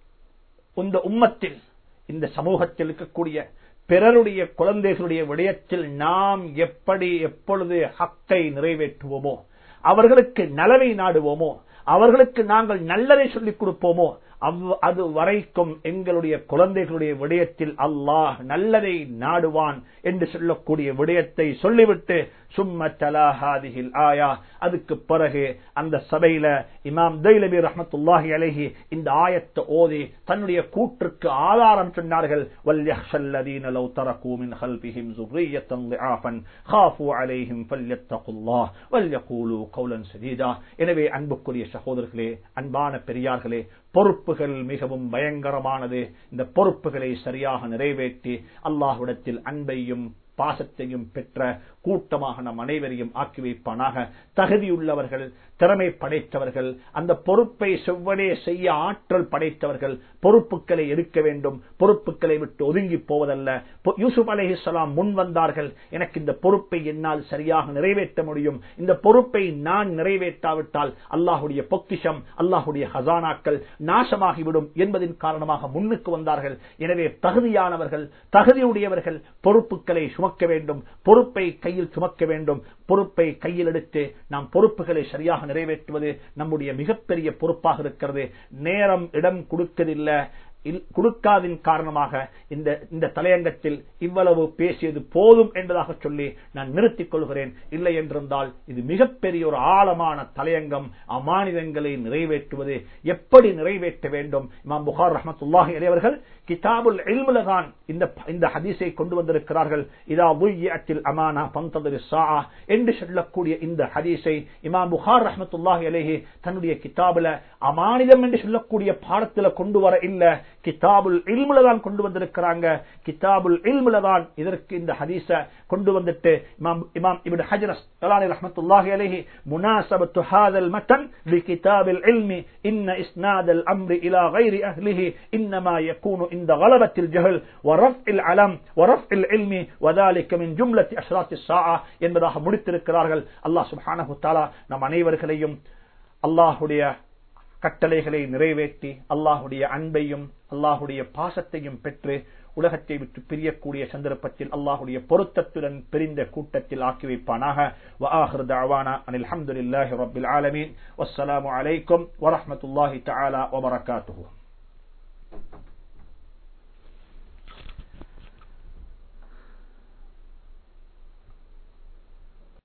இந்த உம்மத்தில் இந்த சமூகத்தில் இருக்கக்கூடிய பிறருடைய குழந்தைகளுடைய விடயத்தில் நாம் எப்படி எப்பொழுது ஹக்கை நிறைவேற்றுவோமோ அவர்களுக்கு நலவை நாடுவோமோ அவர்களுக்கு நாங்கள் நல்லதை சொல்லிக் கொடுப்போமோ அவ்- அது வரைக்கும் எங்களுடைய குழந்தைகளுடைய விடயத்தில் அல்லாஹ் நல்லதை நாடுவான் என்று சொல்லக்கூடிய விடயத்தை சொல்லிவிட்டு சும்ம தலாஹாதிஹில் ஆயா அதுக்கு பிறகு அந்த சபையில இமாம் தைலபி ரஹமத்துல்லாஹி அலைஹி இந்த ஆயத்தை ஓதி தன்னுடைய கூற்றுக்கு ஆதாரம் சொன்னார்கள் வல்யஹ்ஷல்லதீன லவ் தரகு மின் خلفهم ذرية ضعافا خافوا عليهم فليتقوا الله وليقولوا قولا سديدا எனவே அன்புக்குரிய சகோதரர்களே அன்பான பெரியார்களே பொறுப்புகள் மிகவும் பயங்கரமானது இந்த பொறுப்புகளை சரியாக நிறைவேற்றி அல்லாஹ்விடத்தில் அன்பையும் பாசத்தையும் பெற்ற கூட்டமாக நம் அனைவரையும் ஆக்கி வைப்பானாக தகுதியுள்ளவர்கள் திறமை படைத்தவர்கள் அந்த பொறுப்பை செவ்வனே செய்ய ஆற்றல் படைத்தவர்கள் பொறுப்புகளை எடுக்க வேண்டும் பொறுப்புகளை விட்டு ஒதுங்கி போவதல்ல பொ- யூசுப் அலைஹிஸ்ஸலாம் முன் வந்தார்கள் எனக்கு இந்த பொறுப்பை என்னால் சரியாக நிறைவேற்ற முடியும் இந்த பொறுப்பை நான் நிறைவேற்றாவிட்டால் அல்லாஹுடைய பொக்கிஷம் அல்லாஹுடைய ஹசானாக்கள் நாசமாகிவிடும் என்பதின் காரணமாக முன்னுக்கு வந்தார்கள் எனவே தகுதியானவர்கள் தகுதியுடையவர்கள் பொறுப்புகளை சுமக்க வேண்டும் பொறுப்பை கையில் சுமக்க வேண்டும் பொறுப்பை கையில் எடுத்து நாம் பொறுப்புகளை சரியாக நிறைவேற்றுவது நம்முடைய மிகப்பெரிய பொறுப்பாக இருக்கிறது நேரம் இடம் கொடுக்கதில்லை இல்- கொடுக்காதின் காரணமாக இந்த இந்த தலையங்கத்தில் இவ்வளவு பேசியது போதும் என்பதாக சொல்லி நான் நிறுத்திக் கொள்கிறேன் இல்லை என்றிருந்தால் இது மிகப்பெரிய ஒரு ஆழமான தலையங்கம் அமானிதங்களை நிறைவேற்றுவது எப்படி நிறைவேற்ற வேண்டும் இமாம் புகார் ரஹமத்துல்லாஹி அலைவர்கள் கிதாபுல் இல்முல தான் இந்த இந்த ஹதீஸை கொண்டு வந்திருக்கிறார்கள் இதா உய்யத்தில் அமானா பந்ததிரி சா என்று சொல்லக்கூடிய இந்த ஹதீஸை இமாம் புகார் ரஹமத்துல்லாஹி அலைஹி தன்னுடைய கிதாபுல அமானிதம் என்று சொல்லக்கூடிய பாடத்துல கொண்டு வர இல்ல கிதாபுல் இல்முல தான் கொண்டு வந்திருக்கிறாங்க கிதாபுல் இல்முல தான் இதற்கு இந்த ஹதீஸ கொண்டு வந்துட்டு இமாம் இமாம் இப்னு ஹஜர் அஸ்கலானி ரஹ்மத்துல்லாஹி அலைஹி முனாசபத்து ஹாதல் மத்தன் بكتاب العلم إن إسناد الأمر إلى غير أهله إنما يكون عند غلبة الجهل ورفع العلم ورفع العلم وذلك من جملة أشراط الساعة என்பதாக முடித்திருக்கிறார்கள் அல்லாஹ் சுப்ஹானஹு தஆலா நம் அனைவர்களையும் அல்லாஹ்வுடைய கட்டளைகளை நிறைவேற்றி அல்லாஹுடைய அன்பையும் அல்லாஹுடைய பாசத்தையும் பெற்று உலகத்தை விட்டு பிரியக்கூடிய சந்தர்ப்பத்தில் அல்லாஹுடைய பொருத்தத்துடன் பிரிந்த கூட்டத்தில் ஆக்கி வைப்பானாக وآخر دعوانا أن الحمد لله رب العالمين والسلام عليكم ورحمة الله تعالى وبركاته